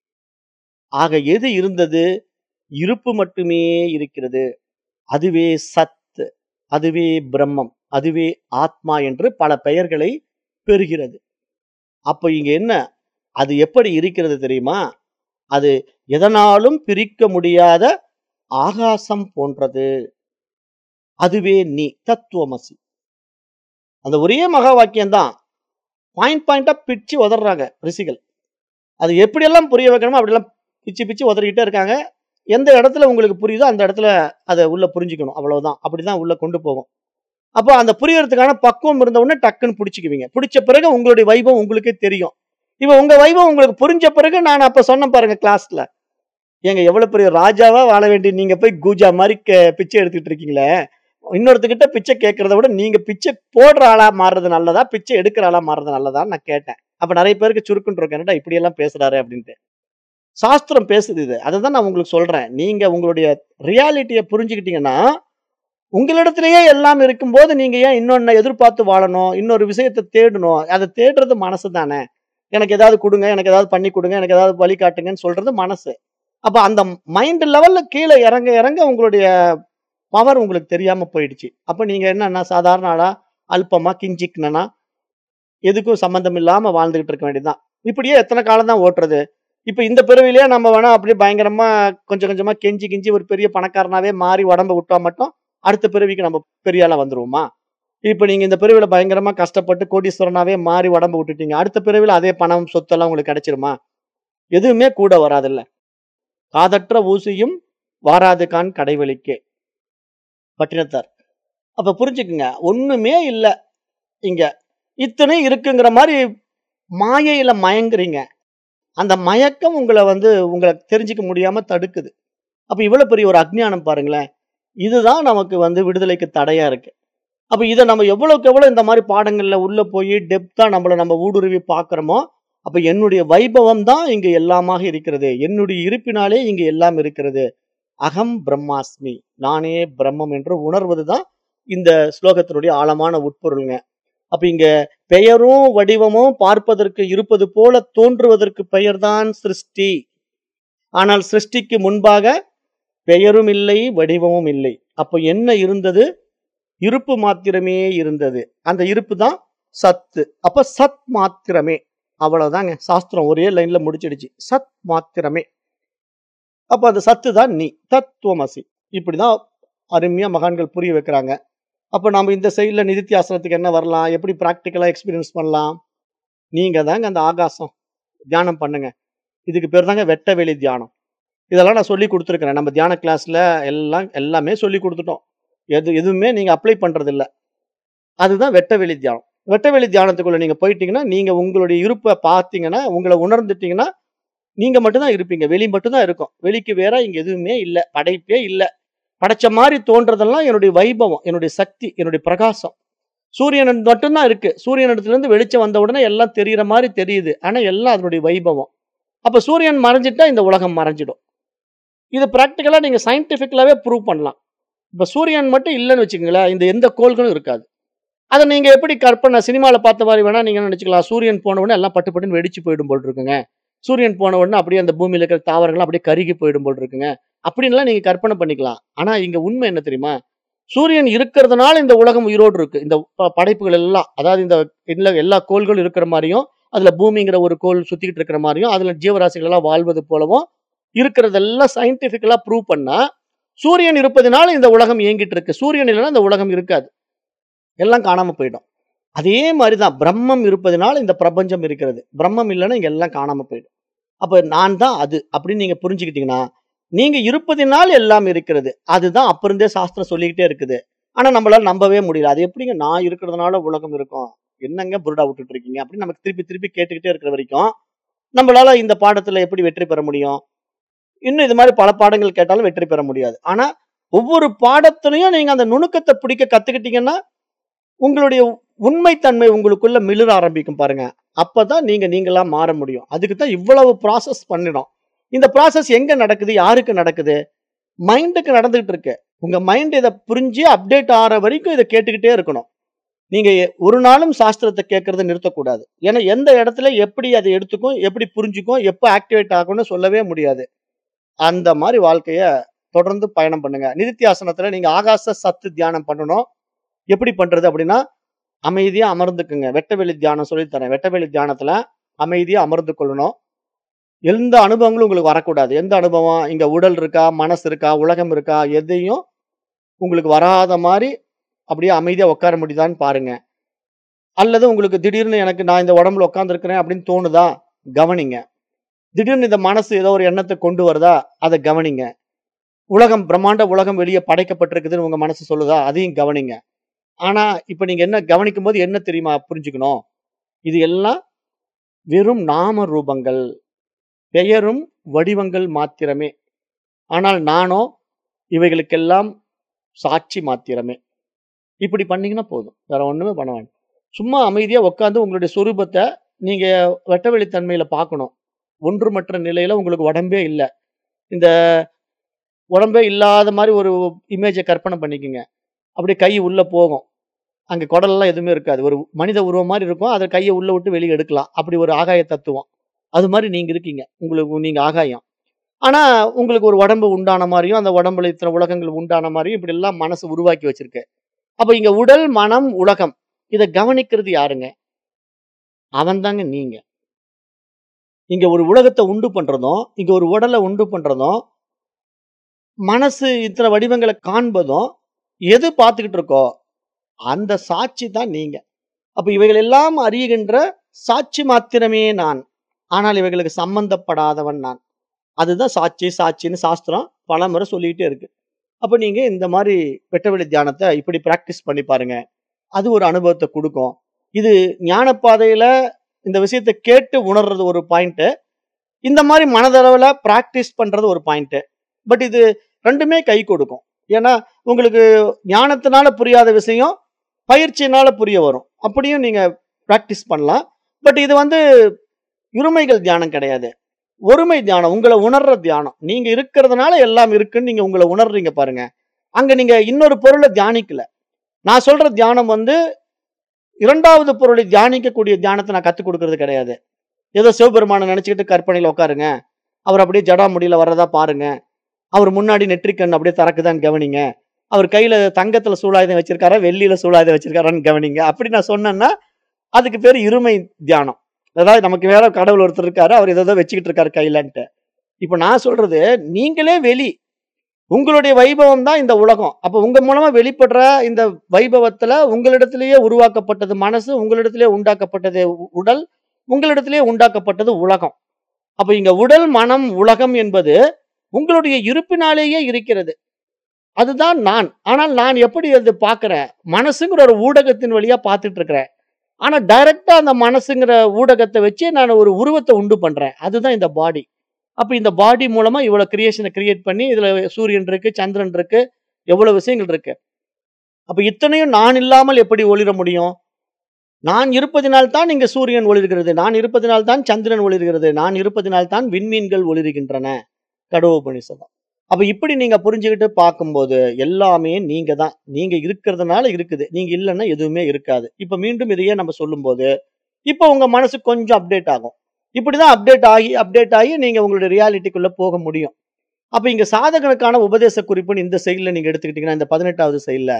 ஆக எது இருந்தது இருப்பு மட்டுமே இருக்கிறது அதுவே சத் அதுவே பிரம்மம் அதுவே ஆத்மா என்று பல பெயர்களை பெறுகிறது அப்ப இங்க என்ன அது எப்படி இருக்கிறது தெரியுமா அது எதனாலும் பிரிக்க முடியாத ஆகாசம் போன்றது அதுவே நீ தத்துவமசி அந்த ஒரே மகா வாக்கியம் தான் பாயிண்ட் பாயிண்டா பிச்சு உதறாங்க ரிஷிகள் அது எப்படியெல்லாம் புரிய வைக்கணுமோ அப்படியெல்லாம் பிச்சு பிச்சு உதறிக்கிட்டே இருக்காங்க எந்த இடத்துல உங்களுக்கு புரியுதோ அந்த இடத்துல அதை உள்ள புரிஞ்சுக்கணும் அவ்வளவுதான் அப்படிதான் உள்ள கொண்டு போகும் அப்போ அந்த புரியறதுக்கான பக்குவம் இருந்த உடனே டக்குன்னு பிடிச்சிக்குவீங்க பிடிச்ச பிறகு உங்களுடைய வைபவம் உங்களுக்கே தெரியும் இப்போ உங்க வைபவம் உங்களுக்கு புரிஞ்ச பிறகு நான் அப்ப சொன்னேன் பாருங்க கிளாஸ்ல ஏங்க எவ்வளவு பெரிய ராஜாவா வாழ வேண்டிய நீங்க போய் கூஜா மாதிரி கே- பிச்சை எடுத்துக்கிட்டு இருக்கீங்களே இன்னொருத்தர்கிட்ட பிச்சை கேட்கறத விட நீங்க பிச்சை போடுற ஆளா மாறுறது நல்லதா பிச்சை எடுக்கிற ஆளா மாறுறது நல்லதான்னு நான் கேட்டேன் அப்ப நிறைய பேருக்கு சுருக்குன்னு இருக்கு என்னடா இப்படி எல்லாம் பேசுறாரு அப்படின்ட்டு சாஸ்திரம் பேசுது இது அதை தான் நான் உங்களுக்கு சொல்றேன் நீங்க உங்களுடைய ரியாலிட்டியை புரிஞ்சுக்கிட்டீங்கன்னா உங்களிடத்திலேயே எல்லாம் இருக்கும்போது நீங்க ஏன் இன்னொன்னு எதிர்பார்த்து வாழணும் இன்னொரு விஷயத்தை தேடணும் அதை தேடுறது மனசு தானே எனக்கு ஏதாவது கொடுங்க எனக்கு ஏதாவது பண்ணி கொடுங்க எனக்கு ஏதாவது வழி காட்டுங்கன்னு சொல்றது மனசு அப்ப அந்த மைண்ட் லெவல்ல கீழே இறங்க இறங்க உங்களுடைய பவர் உங்களுக்கு தெரியாம போயிடுச்சு அப்ப நீங்க என்னன்னா சாதாரண ஆளா அல்பமா கிஞ்சிக்னா எதுக்கும் சம்பந்தம் இல்லாம வாழ்ந்துகிட்டு இருக்க வேண்டியதுதான் இப்படியே எத்தனை காலம் தான் ஓட்டுறது இப்ப இந்த பிறவிலேயே நம்ம வேணா அப்படியே பயங்கரமா கொஞ்சம் கொஞ்சமா கெஞ்சி கிஞ்சி ஒரு பெரிய பணக்காரனாவே மாறி உடம்ப விட்டா மட்டும் அடுத்த பிறவிக்கு நம்ம பெரிய ஆளா வந்துருவோமா இப்ப நீங்க இந்த பிறவில பயங்கரமா கஷ்டப்பட்டு கோடீஸ்வரனாவே மாறி உடம்ப விட்டுட்டீங்க அடுத்த பிறவில அதே பணம் சொத்தெல்லாம் உங்களுக்கு கிடைச்சிருமா எதுவுமே கூட வராதுல்ல காதற்ற ஊசியும் வாராது கான் கடைவெளிக்கே பட்டினத்தார் அப்ப புரிஞ்சுக்குங்க ஒண்ணுமே இல்ல இங்க இத்தனை இருக்குங்கிற மாதிரி மாயையில மயங்குறீங்க அந்த மயக்கம் உங்களை வந்து உங்களை தெரிஞ்சுக்க முடியாம தடுக்குது அப்ப இவ்வளவு பெரிய ஒரு அஜ்ஞானம் பாருங்களேன் இதுதான் நமக்கு வந்து விடுதலைக்கு தடையா இருக்கு அப்ப இதை நம்ம எவ்வளவுக்கு எவ்வளவு இந்த மாதிரி பாடங்கள்ல உள்ள போய் டெப்தா நம்மள நம்ம ஊடுருவி பார்க்கறோமோ அப்ப என்னுடைய வைபவம் தான் இங்க எல்லாமாக இருக்கிறது என்னுடைய இருப்பினாலே இங்க எல்லாம் இருக்கிறது அகம் பிரம்மாஸ்மி நானே பிரம்மம் என்று உணர்வதுதான் இந்த ஸ்லோகத்தினுடைய ஆழமான உட்பொருளுங்க அப்ப இங்க பெயரும் வடிவமும் பார்ப்பதற்கு இருப்பது போல தோன்றுவதற்கு பெயர்தான் சிருஷ்டி ஆனால் சிருஷ்டிக்கு முன்பாக பெயரும் இல்லை வடிவமும் இல்லை அப்ப என்ன இருந்தது இருப்பு மாத்திரமே இருந்தது அந்த இருப்பு தான் சத்து அப்ப சத் மாத்திரமே அவ்வளவுதாங்க சாஸ்திரம் ஒரே லைன்ல முடிச்சிடுச்சு சத் மாத்திரமே அப்ப அந்த சத்து தான் நீ தத்துவமசி இப்படிதான் அருமையா மகான்கள் புரிய வைக்கிறாங்க அப்ப நம்ம இந்த சைட்ல நிதித்தியாசனத்துக்கு என்ன வரலாம் எப்படி ப்ராக்டிக்கலா எக்ஸ்பீரியன்ஸ் பண்ணலாம் நீங்க தாங்க அந்த ஆகாசம் தியானம் பண்ணுங்க இதுக்கு பேர் தாங்க வெட்ட வெளி தியானம் இதெல்லாம் நான் சொல்லி கொடுத்துருக்கிறேன் நம்ம தியான கிளாஸ்ல எல்லாம் எல்லாமே சொல்லி கொடுத்துட்டோம் எது எதுவுமே நீங்க அப்ளை பண்றது இல்ல அதுதான் வெட்ட வெளி தியானம் வெட்ட வெளி தியானத்துக்குள்ள நீங்க போயிட்டீங்கன்னா நீங்க உங்களுடைய இருப்பை பார்த்தீங்கன்னா உங்களை உணர்ந்துட்டீங்கன்னா நீங்க மட்டும்தான் இருப்பீங்க வெளி மட்டும்தான் இருக்கும் வெளிக்கு வேற இங்க எதுவுமே இல்லை படைப்பே இல்லை படைச்ச மாதிரி தோன்றதெல்லாம் என்னுடைய வைபவம் என்னுடைய சக்தி என்னுடைய பிரகாசம் சூரியன் மட்டும்தான் இருக்கு சூரியன் இடத்துல இருந்து வெளிச்சம் வந்த உடனே எல்லாம் தெரியிற மாதிரி தெரியுது ஆனா எல்லாம் அதனுடைய வைபவம் அப்ப சூரியன் மறைஞ்சிட்டா இந்த உலகம் மறைஞ்சிடும் இது ப்ராக்டிக்கலா நீங்க சயின்டிபிக்கலாவே ப்ரூவ் பண்ணலாம் இப்ப சூரியன் மட்டும் இல்லைன்னு வச்சுக்கோங்களேன் இந்த எந்த கோள்களும் இருக்காது அதை நீங்க எப்படி கற்பனை சினிமால பார்த்த மாதிரி வேணா நீங்க நினைச்சுக்கலாம் சூரியன் போன உடனே எல்லாம் பட்டு பட்டுன்னு வெடிச்சு போயிடும் போல் இருக்குங்க சூரியன் போன உடனே அப்படியே அந்த பூமியில இருக்கிற தாவரங்கள் அப்படியே கருகி போயிடும் போல் இருக்குங்க அப்படின்லாம் நீங்க கற்பனை பண்ணிக்கலாம் ஆனா இங்க உண்மை என்ன தெரியுமா சூரியன் இருக்கிறதுனால இந்த உலகம் உயிரோடு இருக்கு இந்த ப- படைப்புகள் எல்லாம் அதாவது இந்த எல்லா எல்லா கோள்களும் இருக்கிற மாதிரியும் அதுல பூமிங்கிற ஒரு கோள் சுத்திக்கிட்டு இருக்கிற மாதிரியும் அதுல ஜீவராசிகள் எல்லாம் வாழ்வது போலவும் இருக்கிறதெல்லாம் சயின்டிபிக்கலா ப்ரூவ் பண்ணா சூரியன் இருப்பதனால இந்த உலகம் இயங்கிட்டு இருக்கு சூரியன் இல்லைன்னா இந்த உலகம் இருக்காது எல்லாம் காணாம போயிடும் அதே மாதிரிதான் பிரம்மம் இருப்பதனால இந்த பிரபஞ்சம் இருக்கிறது பிரம்மம் இல்லைன்னா இங்க எல்லாம் காணாம போயிடும் அப்ப நான் தான் அது அப்படின்னு நீங்க புரிஞ்சுக்கிட்டீங்கன்னா நீங்க இருப்பதினால் எல்லாம் இருக்கிறது அதுதான் அப்ப இருந்தே சாஸ்திரம் சொல்லிக்கிட்டே இருக்குது ஆனா நம்மளால நம்பவே முடியல அது எப்படிங்க நான் இருக்கிறதுனால உலகம் இருக்கும் என்னங்க புருடா விட்டுட்டு இருக்கீங்க அப்படின்னு நமக்கு திருப்பி திருப்பி கேட்டுக்கிட்டே இருக்கிற வரைக்கும் நம்மளால இந்த பாடத்துல எப்படி வெற்றி பெற முடியும் இன்னும் இது மாதிரி பல பாடங்கள் கேட்டாலும் வெற்றி பெற முடியாது ஆனா ஒவ்வொரு பாடத்திலையும் நீங்க அந்த நுணுக்கத்தை பிடிக்க கத்துக்கிட்டீங்கன்னா உங்களுடைய உண்மைத்தன்மை உங்களுக்குள்ள மிளிர ஆரம்பிக்கும் பாருங்க அப்பதான் நீங்க நீங்களா மாற முடியும் அதுக்கு தான் இவ்வளவு ப்ராசஸ் பண்ணிடும் இந்த ப்ராசஸ் எங்க நடக்குது யாருக்கு நடக்குது மைண்டுக்கு நடந்துகிட்டு இருக்கு உங்க மைண்ட் இதை புரிஞ்சு அப்டேட் ஆகிற வரைக்கும் இதை கேட்டுக்கிட்டே இருக்கணும் நீங்க எ- ஒரு நாளும் சாஸ்திரத்தை கேட்கறத நிறுத்தக்கூடாது ஏன்னா எந்த இடத்துல எப்படி அதை எடுத்துக்கும் எப்படி புரிஞ்சுக்கும் எப்போ ஆக்டிவேட் ஆகும்னு சொல்லவே முடியாது அந்த மாதிரி வாழ்க்கைய தொடர்ந்து பயணம் பண்ணுங்க நிதித்தியாசனத்துல நீங்க ஆகாச சத்து தியானம் பண்ணணும் எப்படி பண்றது அப்படின்னா அமைதியா அமர்ந்துக்குங்க வெட்டவெளி தியானம் சொல்லித்தரேன் வெட்டவெளி தியானத்துல அமைதியா அமர்ந்து கொள்ளணும் எந்த அனுபவங்களும் உங்களுக்கு வரக்கூடாது எந்த அனுபவம் இங்க உடல் இருக்கா மனசு இருக்கா உலகம் இருக்கா எதையும் உங்களுக்கு வராத மாதிரி அப்படியே அமைதியா உட்கார முடியுதான்னு பாருங்க அல்லது உங்களுக்கு திடீர்னு எனக்கு நான் இந்த உடம்புல உட்காந்துருக்கிறேன் அப்படின்னு தோணுதா கவனிங்க திடீர்னு இந்த மனசு ஏதோ ஒரு எண்ணத்தை கொண்டு வருதா அதை கவனிங்க உலகம் பிரம்மாண்ட உலகம் வெளியே படைக்கப்பட்டிருக்குதுன்னு உங்க மனசு சொல்லுதா அதையும் கவனிங்க ஆனா இப்ப நீங்க என்ன கவனிக்கும் போது என்ன தெரியுமா புரிஞ்சுக்கணும் இது எல்லாம் வெறும் நாம ரூபங்கள் பெயரும் வடிவங்கள் மாத்திரமே ஆனால் நானோ இவைகளுக்கெல்லாம் சாட்சி மாத்திரமே இப்படி பண்ணீங்கன்னா போதும் வேற ஒண்ணுமே பண்ண வேண்டாம் சும்மா அமைதியா உட்காந்து உங்களுடைய சொரூபத்தை நீங்க வெட்டவெளித்தன்மையில பார்க்கணும் ஒன்றுமற்ற நிலையில உங்களுக்கு உடம்பே இல்லை இந்த உடம்பே இல்லாத மாதிரி ஒரு இமேஜை கற்பனை பண்ணிக்கோங்க அப்படியே கை உள்ள போகும் அங்க குடல்லாம் எதுவுமே இருக்காது ஒரு மனித உருவம் மாதிரி இருக்கும் அதை கையை உள்ள விட்டு வெளியே எடுக்கலாம் அப்படி ஒரு ஆகாய தத்துவம் அது மாதிரி நீங்க இருக்கீங்க உங்களுக்கு நீங்க ஆகாயம் ஆனா உங்களுக்கு ஒரு உடம்பு உண்டான மாதிரியும் அந்த உடம்புல இத்தனை உலகங்கள் உண்டான மாதிரியும் இப்படி எல்லாம் மனசு உருவாக்கி வச்சிருக்கு அப்ப இங்க உடல் மனம் உலகம் இதை கவனிக்கிறது யாருங்க அவன் தாங்க நீங்க இங்க ஒரு உலகத்தை உண்டு பண்றதும் இங்க ஒரு உடலை உண்டு பண்றதும் மனசு இத்தனை வடிவங்களை காண்பதும் எது பார்த்துக்கிட்டு இருக்கோ அந்த சாட்சி தான் நீங்க அப்ப இவைகள் எல்லாம் அறியுகின்ற சாட்சி மாத்திரமே நான் ஆனால் இவைகளுக்கு சம்பந்தப்படாதவன் நான் அதுதான் சாட்சி சாட்சின்னு சாஸ்திரம் பல முறை சொல்லிக்கிட்டே இருக்கு அப்ப நீங்க இந்த மாதிரி வெட்டவெளி தியானத்தை இப்படி பிராக்டிஸ் பண்ணி பாருங்க அது ஒரு அனுபவத்தை கொடுக்கும் இது ஞானப்பாதையில இந்த விஷயத்தை கேட்டு உணர்றது ஒரு பாயிண்ட் இந்த மாதிரி மனதளவுல பிராக்டிஸ் பண்றது ஒரு பாயிண்ட் பட் இது ரெண்டுமே கை கொடுக்கும் ஏன்னா உங்களுக்கு ஞானத்தினால புரியாத விஷயம் பயிற்சியினால புரிய வரும் அப்படியும் நீங்க பிராக்டிஸ் பண்ணலாம் பட் இது வந்து இருமைகள் தியானம் கிடையாது ஒருமை தியானம் உங்களை உணர்ற தியானம் நீங்க இருக்கிறதுனால எல்லாம் இருக்குன்னு நீங்க உங்களை உணர்றீங்க பாருங்க அங்க நீங்க இன்னொரு பொருளை தியானிக்கல நான் சொல்ற தியானம் வந்து இரண்டாவது பொருளை தியானிக்கக்கூடிய தியானத்தை நான் கத்துக் கொடுக்கறது கிடையாது ஏதோ சிவபெருமானை நினைச்சுக்கிட்டு கற்பனையில உட்காருங்க அவர் அப்படியே ஜடாமுடியில வர்றதா பாருங்க அவர் முன்னாடி நெற்றிக்கண் அப்படியே திறக்குதான்னு கவனிங்க அவர் கையில தங்கத்துல சூழாயுதம் வச்சிருக்காரா வெள்ளியில சூழாயுதம் வச்சிருக்காரான்னு கவனிங்க அப்படி நான் சொன்னேன்னா அதுக்கு பேர் இருமை தியானம் அதாவது நமக்கு வேற கடவுள் ஒருத்தர் இருக்காரு அவர் ஏதோ வச்சுக்கிட்டு இருக்காரு கையிலன்ட்டு இப்ப நான் சொல்றது நீங்களே வெளி உங்களுடைய வைபவம் தான் இந்த உலகம் அப்ப உங்க மூலமா வெளிப்படுற இந்த வைபவத்துல உங்களிடத்திலேயே உருவாக்கப்பட்டது மனசு உங்களிடத்திலே உண்டாக்கப்பட்டது உ- உடல் உங்களிடத்திலே உண்டாக்கப்பட்டது உலகம் அப்ப இங்க உடல் மனம் உலகம் என்பது உங்களுடைய இருப்பினாலேயே இருக்கிறது அதுதான் நான் ஆனால் நான் எப்படி அது பார்க்கிறேன் மனசுங்கிற ஒரு ஊடகத்தின் வழியா பார்த்துட்டு இருக்கிறேன் ஆனா டைரக்டா அந்த மனசுங்கிற ஊடகத்தை வச்சு நான் ஒரு உருவத்தை உண்டு பண்றேன் அதுதான் இந்த பாடி அப்ப இந்த பாடி மூலமா இவ்வளவு கிரியேஷனை கிரியேட் பண்ணி இதுல சூரியன் இருக்கு சந்திரன் இருக்கு எவ்வளவு விஷயங்கள் இருக்கு அப்ப இத்தனையும் நான் இல்லாமல் எப்படி ஒளிர முடியும் நான் இருப்பதினால் தான் இங்க சூரியன் ஒளிர்கிறது நான் இருப்பதினால் தான் சந்திரன் ஒளிர்கிறது நான் இருப்பதினால் தான் விண்மீன்கள் ஒளிர்கின்றன கடவுபனிஷதம் அப்ப இப்படி நீங்க புரிஞ்சுக்கிட்டு பார்க்கும்போது எல்லாமே நீங்க தான் நீங்க இருக்கிறதுனால இருக்குது நீங்க இல்லைன்னா எதுவுமே இருக்காது இப்ப மீண்டும் இதையே நம்ம சொல்லும்போது இப்ப உங்க மனசு கொஞ்சம் அப்டேட் ஆகும் இப்படிதான் அப்டேட் ஆகி அப்டேட் ஆகி நீங்க உங்களுடைய ரியாலிட்டிக்குள்ள போக முடியும் அப்ப இங்க சாதகனுக்கான உபதேச குறிப்புன்னு இந்த செயல்ல நீங்க எடுத்துக்கிட்டீங்கன்னா இந்த பதினெட்டாவது செயல்ல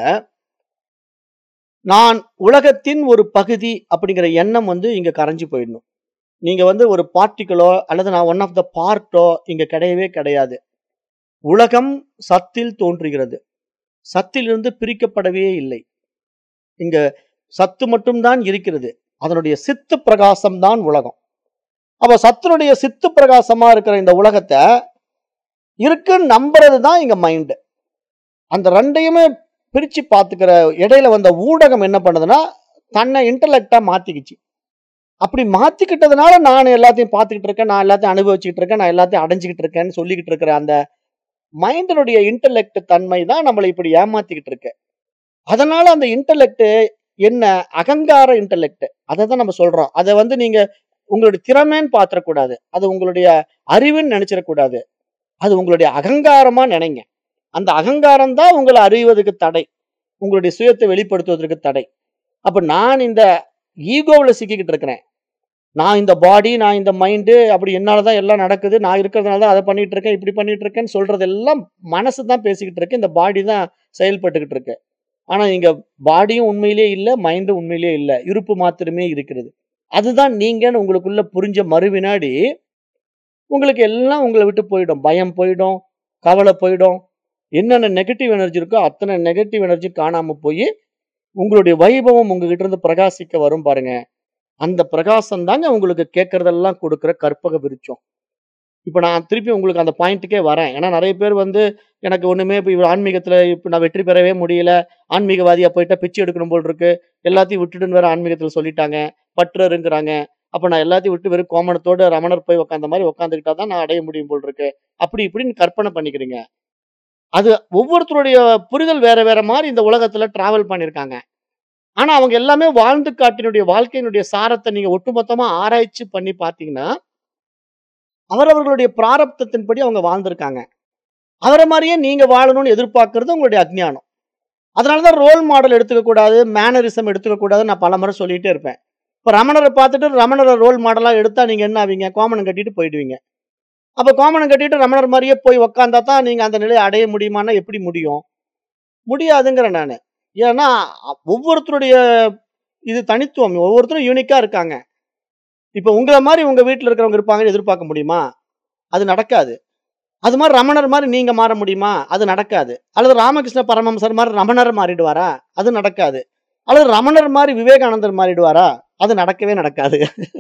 நான் உலகத்தின் ஒரு பகுதி அப்படிங்கிற எண்ணம் வந்து இங்க கரைஞ்சு போயிடணும் நீங்க வந்து ஒரு பார்ட்டிகளோ அல்லது நான் ஒன் ஆஃப் த பார்ட்டோ இங்க கிடையவே கிடையாது உலகம் சத்தில் தோன்றுகிறது சத்திலிருந்து பிரிக்கப்படவே இல்லை இங்க சத்து மட்டும்தான் இருக்கிறது அதனுடைய சித்து பிரகாசம் தான் உலகம் அப்ப சத்தினுடைய சித்து பிரகாசமா இருக்கிற இந்த உலகத்தை இருக்குன்னு நம்புறது தான் இங்க மைண்டு அந்த ரெண்டையுமே பிரிச்சு பார்த்துக்கிற இடையில வந்த ஊடகம் என்ன பண்ணுதுன்னா தன்னை இன்டலெக்டா மாத்திக்கிச்சு அப்படி மாத்திக்கிட்டதுனால நான் எல்லாத்தையும் பார்த்துக்கிட்டு இருக்கேன் நான் எல்லாத்தையும் அனுபவிச்சுக்கிட்டு இருக்கேன் நான் எல்லாத்தையும் அடைஞ்சுக்கிட்டு இருக்கேன்னு சொல்லிக்கிட்டு இருக்கிற அந்த மைண்டினுடைய இன்டலெக்ட் தன்மை தான் நம்மளை இப்படி ஏமாத்திக்கிட்டு இருக்கு அதனால அந்த இன்டலெக்ட் என்ன அகங்கார இன்டலெக்ட் அதை தான் நம்ம சொல்றோம் அதை வந்து நீங்க உங்களுடைய திறமைன்னு பாத்திரக்கூடாது அது உங்களுடைய அறிவுன்னு நினைச்சிடக்கூடாது அது உங்களுடைய அகங்காரமா நினைங்க அந்த அகங்காரம் தான் உங்களை அறிவதற்கு தடை உங்களுடைய சுயத்தை வெளிப்படுத்துவதற்கு தடை அப்ப நான் இந்த ஈகோவில் சிக்கிக்கிட்டு இருக்கிறேன் நான் இந்த பாடி நான் இந்த மைண்டு அப்படி என்னால தான் எல்லாம் நடக்குது நான் இருக்கிறதுனால தான் அதை பண்ணிட்டு இருக்கேன் இப்படி பண்ணிட்டு இருக்கேன்னு சொல்றதெல்லாம் மனசு தான் பேசிக்கிட்டு இருக்கு இந்த பாடி தான் செயல்பட்டுக்கிட்டு இருக்கு ஆனா இங்க பாடியும் உண்மையிலேயே இல்லை மைண்டும் உண்மையிலேயே இல்லை இருப்பு மாத்திரமே இருக்கிறது அதுதான் நீங்கன்னு உங்களுக்குள்ள புரிஞ்ச மறுவினாடி உங்களுக்கு எல்லாம் உங்களை விட்டு போயிடும் பயம் போயிடும் கவலை போயிடும் என்னென்ன நெகட்டிவ் எனர்ஜி இருக்கோ அத்தனை நெகட்டிவ் எனர்ஜி காணாம போய் உங்களுடைய வைபவம் உங்ககிட்ட இருந்து பிரகாசிக்க வரும் பாருங்க அந்த பிரகாசம் தாங்க உங்களுக்கு கேட்கறதெல்லாம் கொடுக்குற கற்பக விருட்சம் இப்ப நான் திருப்பி உங்களுக்கு அந்த பாயிண்ட்டுக்கே வரேன். ஏன்னா நெறைய பேர் வந்து எனக்கு ஒண்ணுமே இப்ப இவ ஆன்மீகத்துல இப்ப நான் வெற்றி பெறவே முடியல. ஆன்மீகவாதியா போயிட்டா பிச்சை எடுக்கணும் போல இருக்கு. எல்லாத்தையும் விட்டுடுன்னு வேற ஆன்மீகத்துல சொல்லிட்டாங்க. பற்றறுங்கிறாங்க. அப்ப நான் எல்லாத்தையும் விட்டு வெறும் கோமணத்தோட ரமணர் போய் உட்கார்ந்த மாரி உட்கார்ந்துக்கிட்டா தான் நான் அடைய முடியும் போல இருக்கு. அப்படி இப்படின்னு கற்பனை பண்ணிக்கிறீங்க. அது ஒவ்வொருத்தருடைய புரிதல் வேற வேற மாரி இந்த உலகத்துல டிராவல் பண்ணியிருக்காங்க. ஆனா அவங்க எல்லாமே வாழ்ந்து காட்டினுடைய வாழ்க்கையினுடைய சாரத்த நீங்க ஒட்டுமொத்தமா ஆராய்ச்சி பண்ணி பார்த்தீங்கன்னா, அவரவர்களுடைய பிராரப்தத்தின்படி அவங்க வாழ்ந்திருக்காங்க. அவர மாரியே நீங்க வாழணும்னு எதிர்பார்க்கிறது உங்களுடைய அஞ்ஞானம். அதனால தான் ரோல் மாடல் எடுத்துக்க கூடாது, மேனரிசம் எடுத்துக்க கூடாதுன்னு நான் பலமுறை சொல்லிட்டே இருப்பேன். இப்ப ரமணர பார்த்துட்டு ரமணர ரோல் மாடலா எடுத்தா நீங்க என்ன ஆவீங்க? கோமணம் கட்டிட்டு போயிடுவீங்க. அப்ப கோமணம் கட்டிட்டு ரமணர் மாரியே போய் உட்கார்ந்தா தான் நீங்க அந்த நிலைய அடைய முடியுமான்னா எப்படி முடியும்? முடியாதுங்கிறேன் நானு. ஏன்னா அ ஒவ்வொருத்தருடைய இது தனித்துவம். ஒவ்வொருத்தரும் யூனிக்கா இருக்காங்க. இப்ப உங்கள மாரி உங்க வீட்ல இருக்கிறவங்க இருப்பாங்கன்னு எதிர்பார்க்க முடியுமா? அது நடக்காது. அது மாரி ரமணர் மாரி நீங்க மாற முடியுமா? அது நடக்காது. அல்லது ராமகிருஷ்ண பரமஹம்சர் மாரி ரமணர் மாறிடுவாரா? அது நடக்காது. அல்லது ரமணர் மாரி விவேகானந்தர் மாறிடுவாரா? அது நடக்கவே நடக்காது.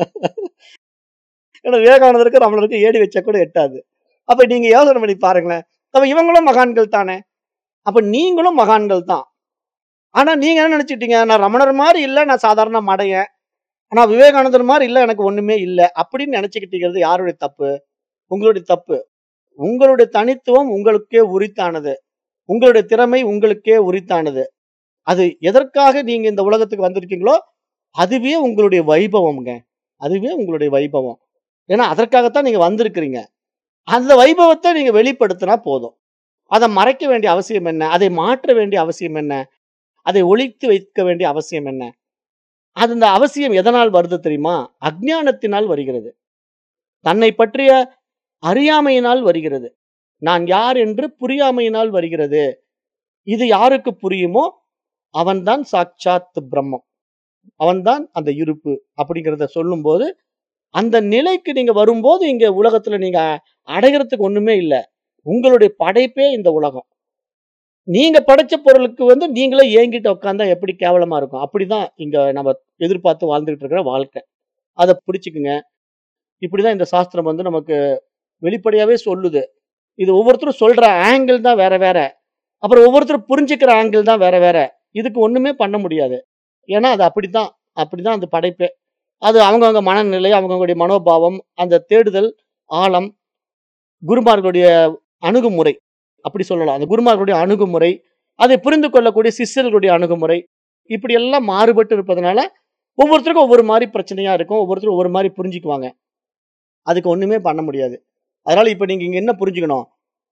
ஏன்னா விவேகானந்தருக்கு ரமணருக்கு ஏணி வச்சா கூட எட்டாது. அப்ப நீங்க யோசனை பண்ணி பாருங்களேன். அப்ப இவங்களும் மகான்கள் தானே! அப்ப நீங்களும் மகான்கள் தான். ஆனா நீங்க என்ன நெனச்சுட்டீங்க? நான் ரமணர் மாரி இல்ல, நான் சாதாரண மடையன். ஆனா விவேகானந்தர் மாரி இல்ல, எனக்கு ஒண்ணுமே இல்ல. அப்படின்னு நெனச்சுக்கிட்டீங்கிறது யாருடைய தப்பு? உங்களுடைய தப்பு. உங்களுடைய தனித்துவம் உங்களுக்கே உரித்தானது. உங்களுடைய திறமை உங்களுக்கே உரித்தானது. அது எதற்காக நீங்க இந்த உலகத்துக்கு வந்திருக்கீங்களோ, அதுவே உங்களுடைய வைபவம்ங்க. அதுவே உங்களுடைய வைபவம். ஏன்னா அதற்காகத்தான் நீங்க வந்திருக்கிறீங்க. அந்த வைபவத்த நீங்க வெளிப்படுத்தினா போதும். அத மறைக்க வேண்டிய அவசியம் என்ன? அதை மாற்ற வேண்டிய அவசியம் என்ன? அதை ஒளித்து வைக்க வேண்டிய அவசியம் என்ன? அது அந்த அவசியம் எதனால் வருது தெரியுமா? அஞ்ஞானத்தினால் வருகிறது. தன்னை பற்றிய அறியாமையினால் வருகிறது. நான் யார் என்று புரியாமையினால் வருகிறது. இது யாருக்கு புரியுமோ, அவன் தான் சாட்சாத் பிரம்மம். அவன் தான் அந்த இருப்பு அப்படிங்கிறத சொல்லும்போது, அந்த நிலைக்கு நீங்க வரும்போது இங்க உலகத்துல நீங்க அடையறதுக்கு ஒண்ணுமே இல்ல. உங்களுடைய படைப்பே இந்த உலகம். நீங்க படைச்ச பொருளுக்கு வந்து நீங்களே ஏங்கிட்டு உட்கார்ந்தா எப்படி கேவலமா இருக்கும். அப்படிதான் இங்க நம்ம எதிர்பார்த்து வாழ்ந்துகிட்டு இருக்கிற வாழ்க்கை. அத புடிச்சுக்குங்க. இப்படிதான் இந்த சாஸ்திரம் வந்து நமக்கு வெளிப்படையாவே சொல்லுது. இது ஒவ்வொருத்தரும் சொல்ற ஆங்கிள் தான் வேற வேற. அப்புறம் ஒவ்வொருத்தரும் புரிஞ்சுக்கிற ஆங்கிள் தான் வேற வேற. இதுக்கு ஒண்ணுமே பண்ண முடியாது. ஏன்னா அது அப்படித்தான். அப்படிதான் அந்த படைப்பே. அது அவங்கவங்க மனநிலை, அவங்கவங்களுடைய மனோபாவம், அந்த தேடுதல், ஆழம், குருமார்களுடைய அணுகுமுறை. அப்படி சொல்லலாம். அந்த குருமார்களுடைய அணுகுமுறை, அதை புரிந்து கொள்ளக்கூடிய சிஷ்யர்களுடைய அணுகுமுறை, இப்படி எல்லாம் மாறுபட்டு இருப்பதனால, ஒவ்வொருத்தருக்கும் ஒவ்வொரு மாரி பிரச்சனையா இருக்கும். ஒவ்வொருத்தரும் ஒவ்வொரு மாரி புரிஞ்சுக்குவாங்க. அதுக்கு ஒண்ணுமே பண்ண முடியாது. அதனால இப்ப நீங்க இங்க என்ன புரிஞ்சுக்கணும்?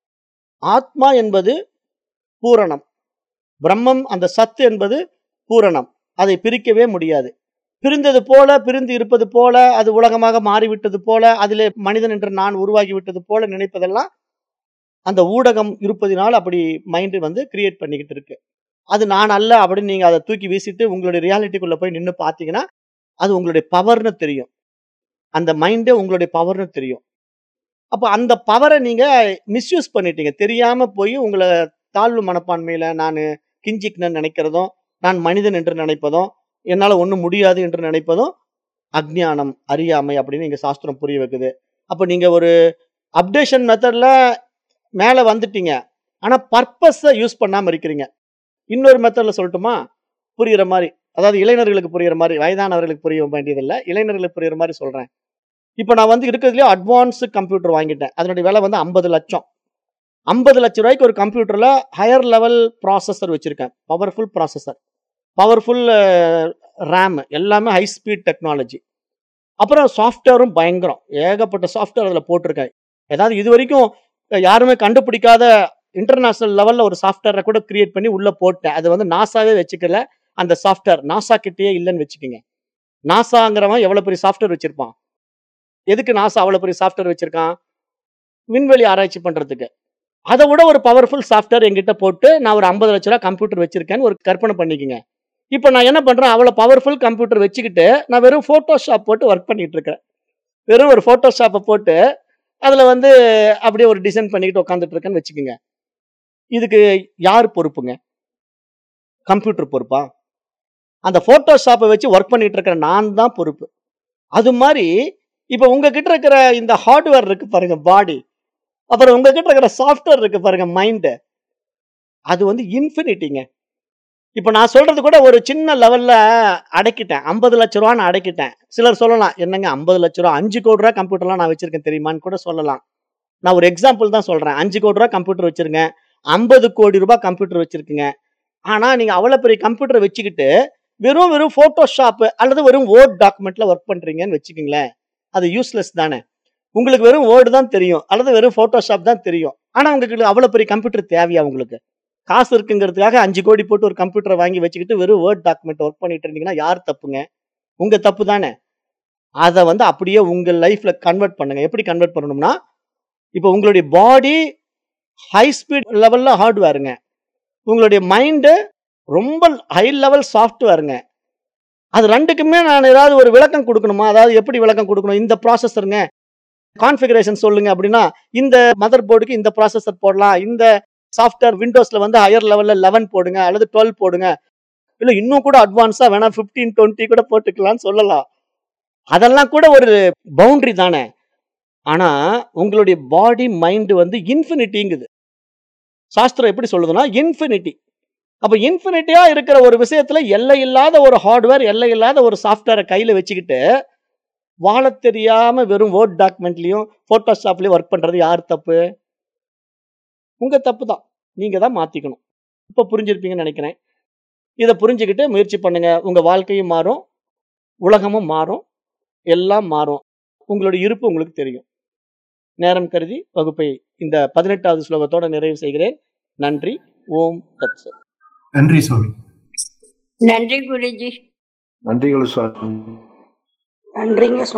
ஆத்மா என்பது பூரணம். பிரம்மம் அந்த சத்து என்பது பூரணம். அதை பிரிக்கவே முடியாது. பிரிந்தது போல, பிரிந்து இருப்பது போல, அது உலகமாக மாறிவிட்டது போல, அதிலே மனிதன் என்ற நான் உருவாகி விட்டது போல நினைப்பதெல்லாம், அந்த ஊடகம் இருப்பதினால் அப்படி மைண்ட் வந்து கிரியேட் பண்ணிக்கிட்டு இருக்கு. அது நான் அல்ல அப்படின்னு நீங்க அத தூக்கி வீசிட்டு உங்களுடைய ரியாலிட்டிக்குள்ள போய் நின்னு பார்த்தீங்கன்னா, அது உங்களுடைய பவர்ன்னு தெரியும். அந்த மைண்டே உங்களுடைய பவர்ன்னு தெரியும். அப்ப அந்த பவர நீங்க மிஸ்யூஸ் பண்ணிட்டீங்க. தெரியாம போய் உங்கள தாழ்வு மனப்பான்மையில நானு கிஞ்சிக்னன்னு நெனைக்கிறதும், நான் மனிதன் என்று நினைப்பதும், என்னால ஒண்ணும் முடியாது என்று நினைப்பதும், அஞ்ஞானம், அறியாமை அப்படின்னு இங்க சாஸ்திரம் புரிய வைக்குது. அப்ப நீங்க ஒரு அப்டேஷன் மெத்தட்ல மேல வந்துட்டீங்க. ஆனா பர்ப்பஸ யூஸ் பண்ணாம இருக்கிறீங்க. இன்னொரு மெத்தட்ல சொல்லட்டுமா? புரியிற மாரி. அதாவது இளைஞர்களுக்கு புரியிற மாரி, வயதானவர்களுக்கு புரிய வேண்டியதில்ல. இளைஞர்களுக்கு புரியிற மாரி சொல்றேன். இப்ப நான் வந்து இருக்கிறதுலயே அட்வான்ஸ்ட் கம்ப்யூட்டர் வாங்கிட்டேன். அதனுடைய விலை வந்து 50,00,000 50,00,000 ஒரு கம்ப்யூட்டர்ல ஹையர் லெவல் ப்ராசஸர் வச்சிருக்கேன். Powerful processor. பவர்ஃபுல் ரேம் எல்லாமே ஹை ஸ்பீட் டெக்னாலஜி. அப்புறம் சாஃப்ட்வேரும் பயங்கரம். ஏகப்பட்ட சாஃப்ட்வேர் அதுல போட்டிருக்கேன். ஏதாவது இதுவரைக்கும் யாருமே கண்டுபிடிக்காத இன்டர்நேஷனல் லெவல்ல ஒரு சாஃப்ட்வேர கூட கிரியேட் பண்ணி உள்ள போட்டேன். அது வந்து நாசாவே வச்சுக்கல. அந்த சாஃப்ட்வேர் நாசா கிட்டயே இல்லன்னு வச்சுக்கங்க. நாசாங்கிறவன் எவ்வளவு பெரிய சாஃப்ட்வேர் வச்சிருப்பான்? எதுக்கு நாசா அவ்வளவு பெரிய சாஃப்ட்வேர் வச்சிருக்கான்? விண்வெளி ஆராய்ச்சி பண்றதுக்கு. அத விட ஒரு பவர்ஃபுல் சாஃப்ட்வேர் என்கிட்ட போட்டு, நான் ஒரு ரூ. 50,00,000 கம்ப்யூட்டர் வச்சிருக்கேன்னு ஒரு கற்பனை பண்ணிக்கங்க. இப்ப நான் என்ன பண்றேன், அவ்வளோ பவர்ஃபுல் கம்ப்யூட்டர் வச்சுக்கிட்டு, நான் வெறும் Photoshop போட்டு வொர்க் பண்ணிட்டு இருக்கிறேன். வெறும் ஒரு Photoshopஅ போட்டு, அதுல வந்து அப்படியே ஒரு டிசைன் பண்ணிக்கிட்டு உட்கார்ந்துட்டு இருக்கேன்னு வச்சுக்கங்க. இதுக்கு யார் பொறுப்புங்க? கம்ப்யூட்டர் பொறுப்பா? அந்த Photoshopஅ வச்சு வொர்க் பண்ணிட்டு இருக்கிற நான் தான் பொறுப்பு. அது மாரி இப்போ உங்ககிட்ட இருக்கிற இந்த ஹார்ட்வேர் இருக்கு பாருங்க பாடி அப்புறம் உங்ககிட்ட இருக்கிற சாஃப்ட்வேர் இருக்கு பாருங்க மைண்டு அது வந்து இன்ஃபினிட்டிங்க இப்போ நான் சொல்றது கூட ஒரு சின்ன லெவல்ல அடக்கிட்டேன் ஐம்பது லட்ச ரூபா நான் அடக்கிட்டேன் சிலர் சொல்லலாம் என்னங்க ஐம்பது லட்ச ரூபா அஞ்சு கோடி ரூபா கம்ப்யூட்டர்லாம் நான் வச்சிருக்கேன் தெரியுமான்னு கூட சொல்லலாம் நான் ஒரு எக்ஸாம்பிள் தான் சொல்றேன் அஞ்சு கோடி ரூபா கம்ப்யூட்டர் வச்சிருங்க ஐம்பது கோடி ரூபாய் கம்ப்யூட்டர் வச்சிருக்கீங்க ஆனா நீங்க அவ்வளவு பெரிய கம்ப்யூட்டர் வச்சுக்கிட்டு வெறும் வெறும் போட்டோஷாப் அல்லது வெறும் வேர்ட் டாக்குமெண்ட்ல ஒர்க் பண்றீங்கன்னு வச்சுக்கீங்களேன் அது யூஸ்லெஸ் தானே உங்களுக்கு வெறும் வேர்டு தான் தெரியும் அல்லது வெறும் போட்டோஷாப் தான் தெரியும் ஆனா உங்களுக்கு அவ்வளவு பெரிய கம்ப்யூட்டர் தேவையா உங்களுக்கு காசு இருக்குங்கிறதுக்காக அஞ்சு கோடி போட்டு ஒரு கம்ப்யூட்டரை வாங்கி வச்சுக்கிட்டு வெறும் வேர்ட் டாக்குமெண்ட் ஒர்க் பண்ணிட்டு இருந்தீங்கன்னா யார் தப்புங்க உங்க தப்பு தானே அதை வந்து அப்படியே உங்க லைஃப்ல கன்வெர்ட் பண்ணுங்க எப்படி கன்வெர்ட் பண்ணணும்னா இப்போ உங்களுடைய பாடி ஹை ஸ்பீட் லெவல்ல ஹார்ட்வேருங்க உங்களுடைய மைண்டு ரொம்ப ஹை லெவல் சாஃப்ட்வேருங்க அது ரெண்டுக்குமே நான் ஏதாவது ஒரு விளக்கம் கொடுக்கணுமா அதாவது எப்படி விளக்கம் கொடுக்கணும் இந்த ப்ராசஸருங்க கான்ஃபிகரேஷன் சொல்லுங்க அப்படின்னா இந்த மதர் போர்டுக்கு இந்த ப்ராசஸர் போடலாம் இந்த சாஃப்ட்வேர் விண்டோஸ்ல வந்து ஹையர் லெவல்ல லெவன் போடுங்க அல்லது டுவெல் போடுங்க இல்ல இன்னும் கூட அட்வான்ஸா வேணா பிப்டீன் டுவெண்ட்டி கூட போட்டுக்கலாம்னு சொல்லலாம் அதெல்லாம் கூட ஒரு பவுண்டரி தானே ஆனா உங்களுடைய பாடி மைண்ட் வந்து இன்ஃபினிட்டிங்குது சாஸ்திரம் எப்படி சொல்லுதுன்னா இன்ஃபினிட்டி அப்ப இன்ஃபினிட்டியா இருக்கிற ஒரு விஷயத்துல எல்லை இல்லாத ஒரு ஹார்ட்வேர் எல்லை இல்லாத ஒரு சாஃப்ட்வேரை கையில வச்சுக்கிட்டு வாழ தெரியாம வெறும் வேர்ட் டாக்குமெண்ட்லயும் போட்டோஷாப்லயும் ஒர்க் பண்றது யார் தப்பு உங்க தப்பு தான் நீங்க தான் மாத்திக்கணும் இப்ப புரிஞ்சிருப்பீங்கன்னு நினைக்கிறேன் இதை புரிஞ்சுக்கிட்டு முயற்சி பண்ணுங்க உங்க வாழ்க்கையும் மாறும் உலகமும் மாறும் எல்லாம் மாறும் உங்களுடைய இருப்பு உங்களுக்கு தெரியும் நேரம் கருதி வகுப்பை இந்த பதினெட்டாவது ஸ்லோகத்தோட நிறைவு செய்கிறேன் நன்றி ஓம் தத் சத். நன்றி சுவாமி நன்றி குருஜி நன்றிகள் சுவாமி நன்றிங்க சுவாமி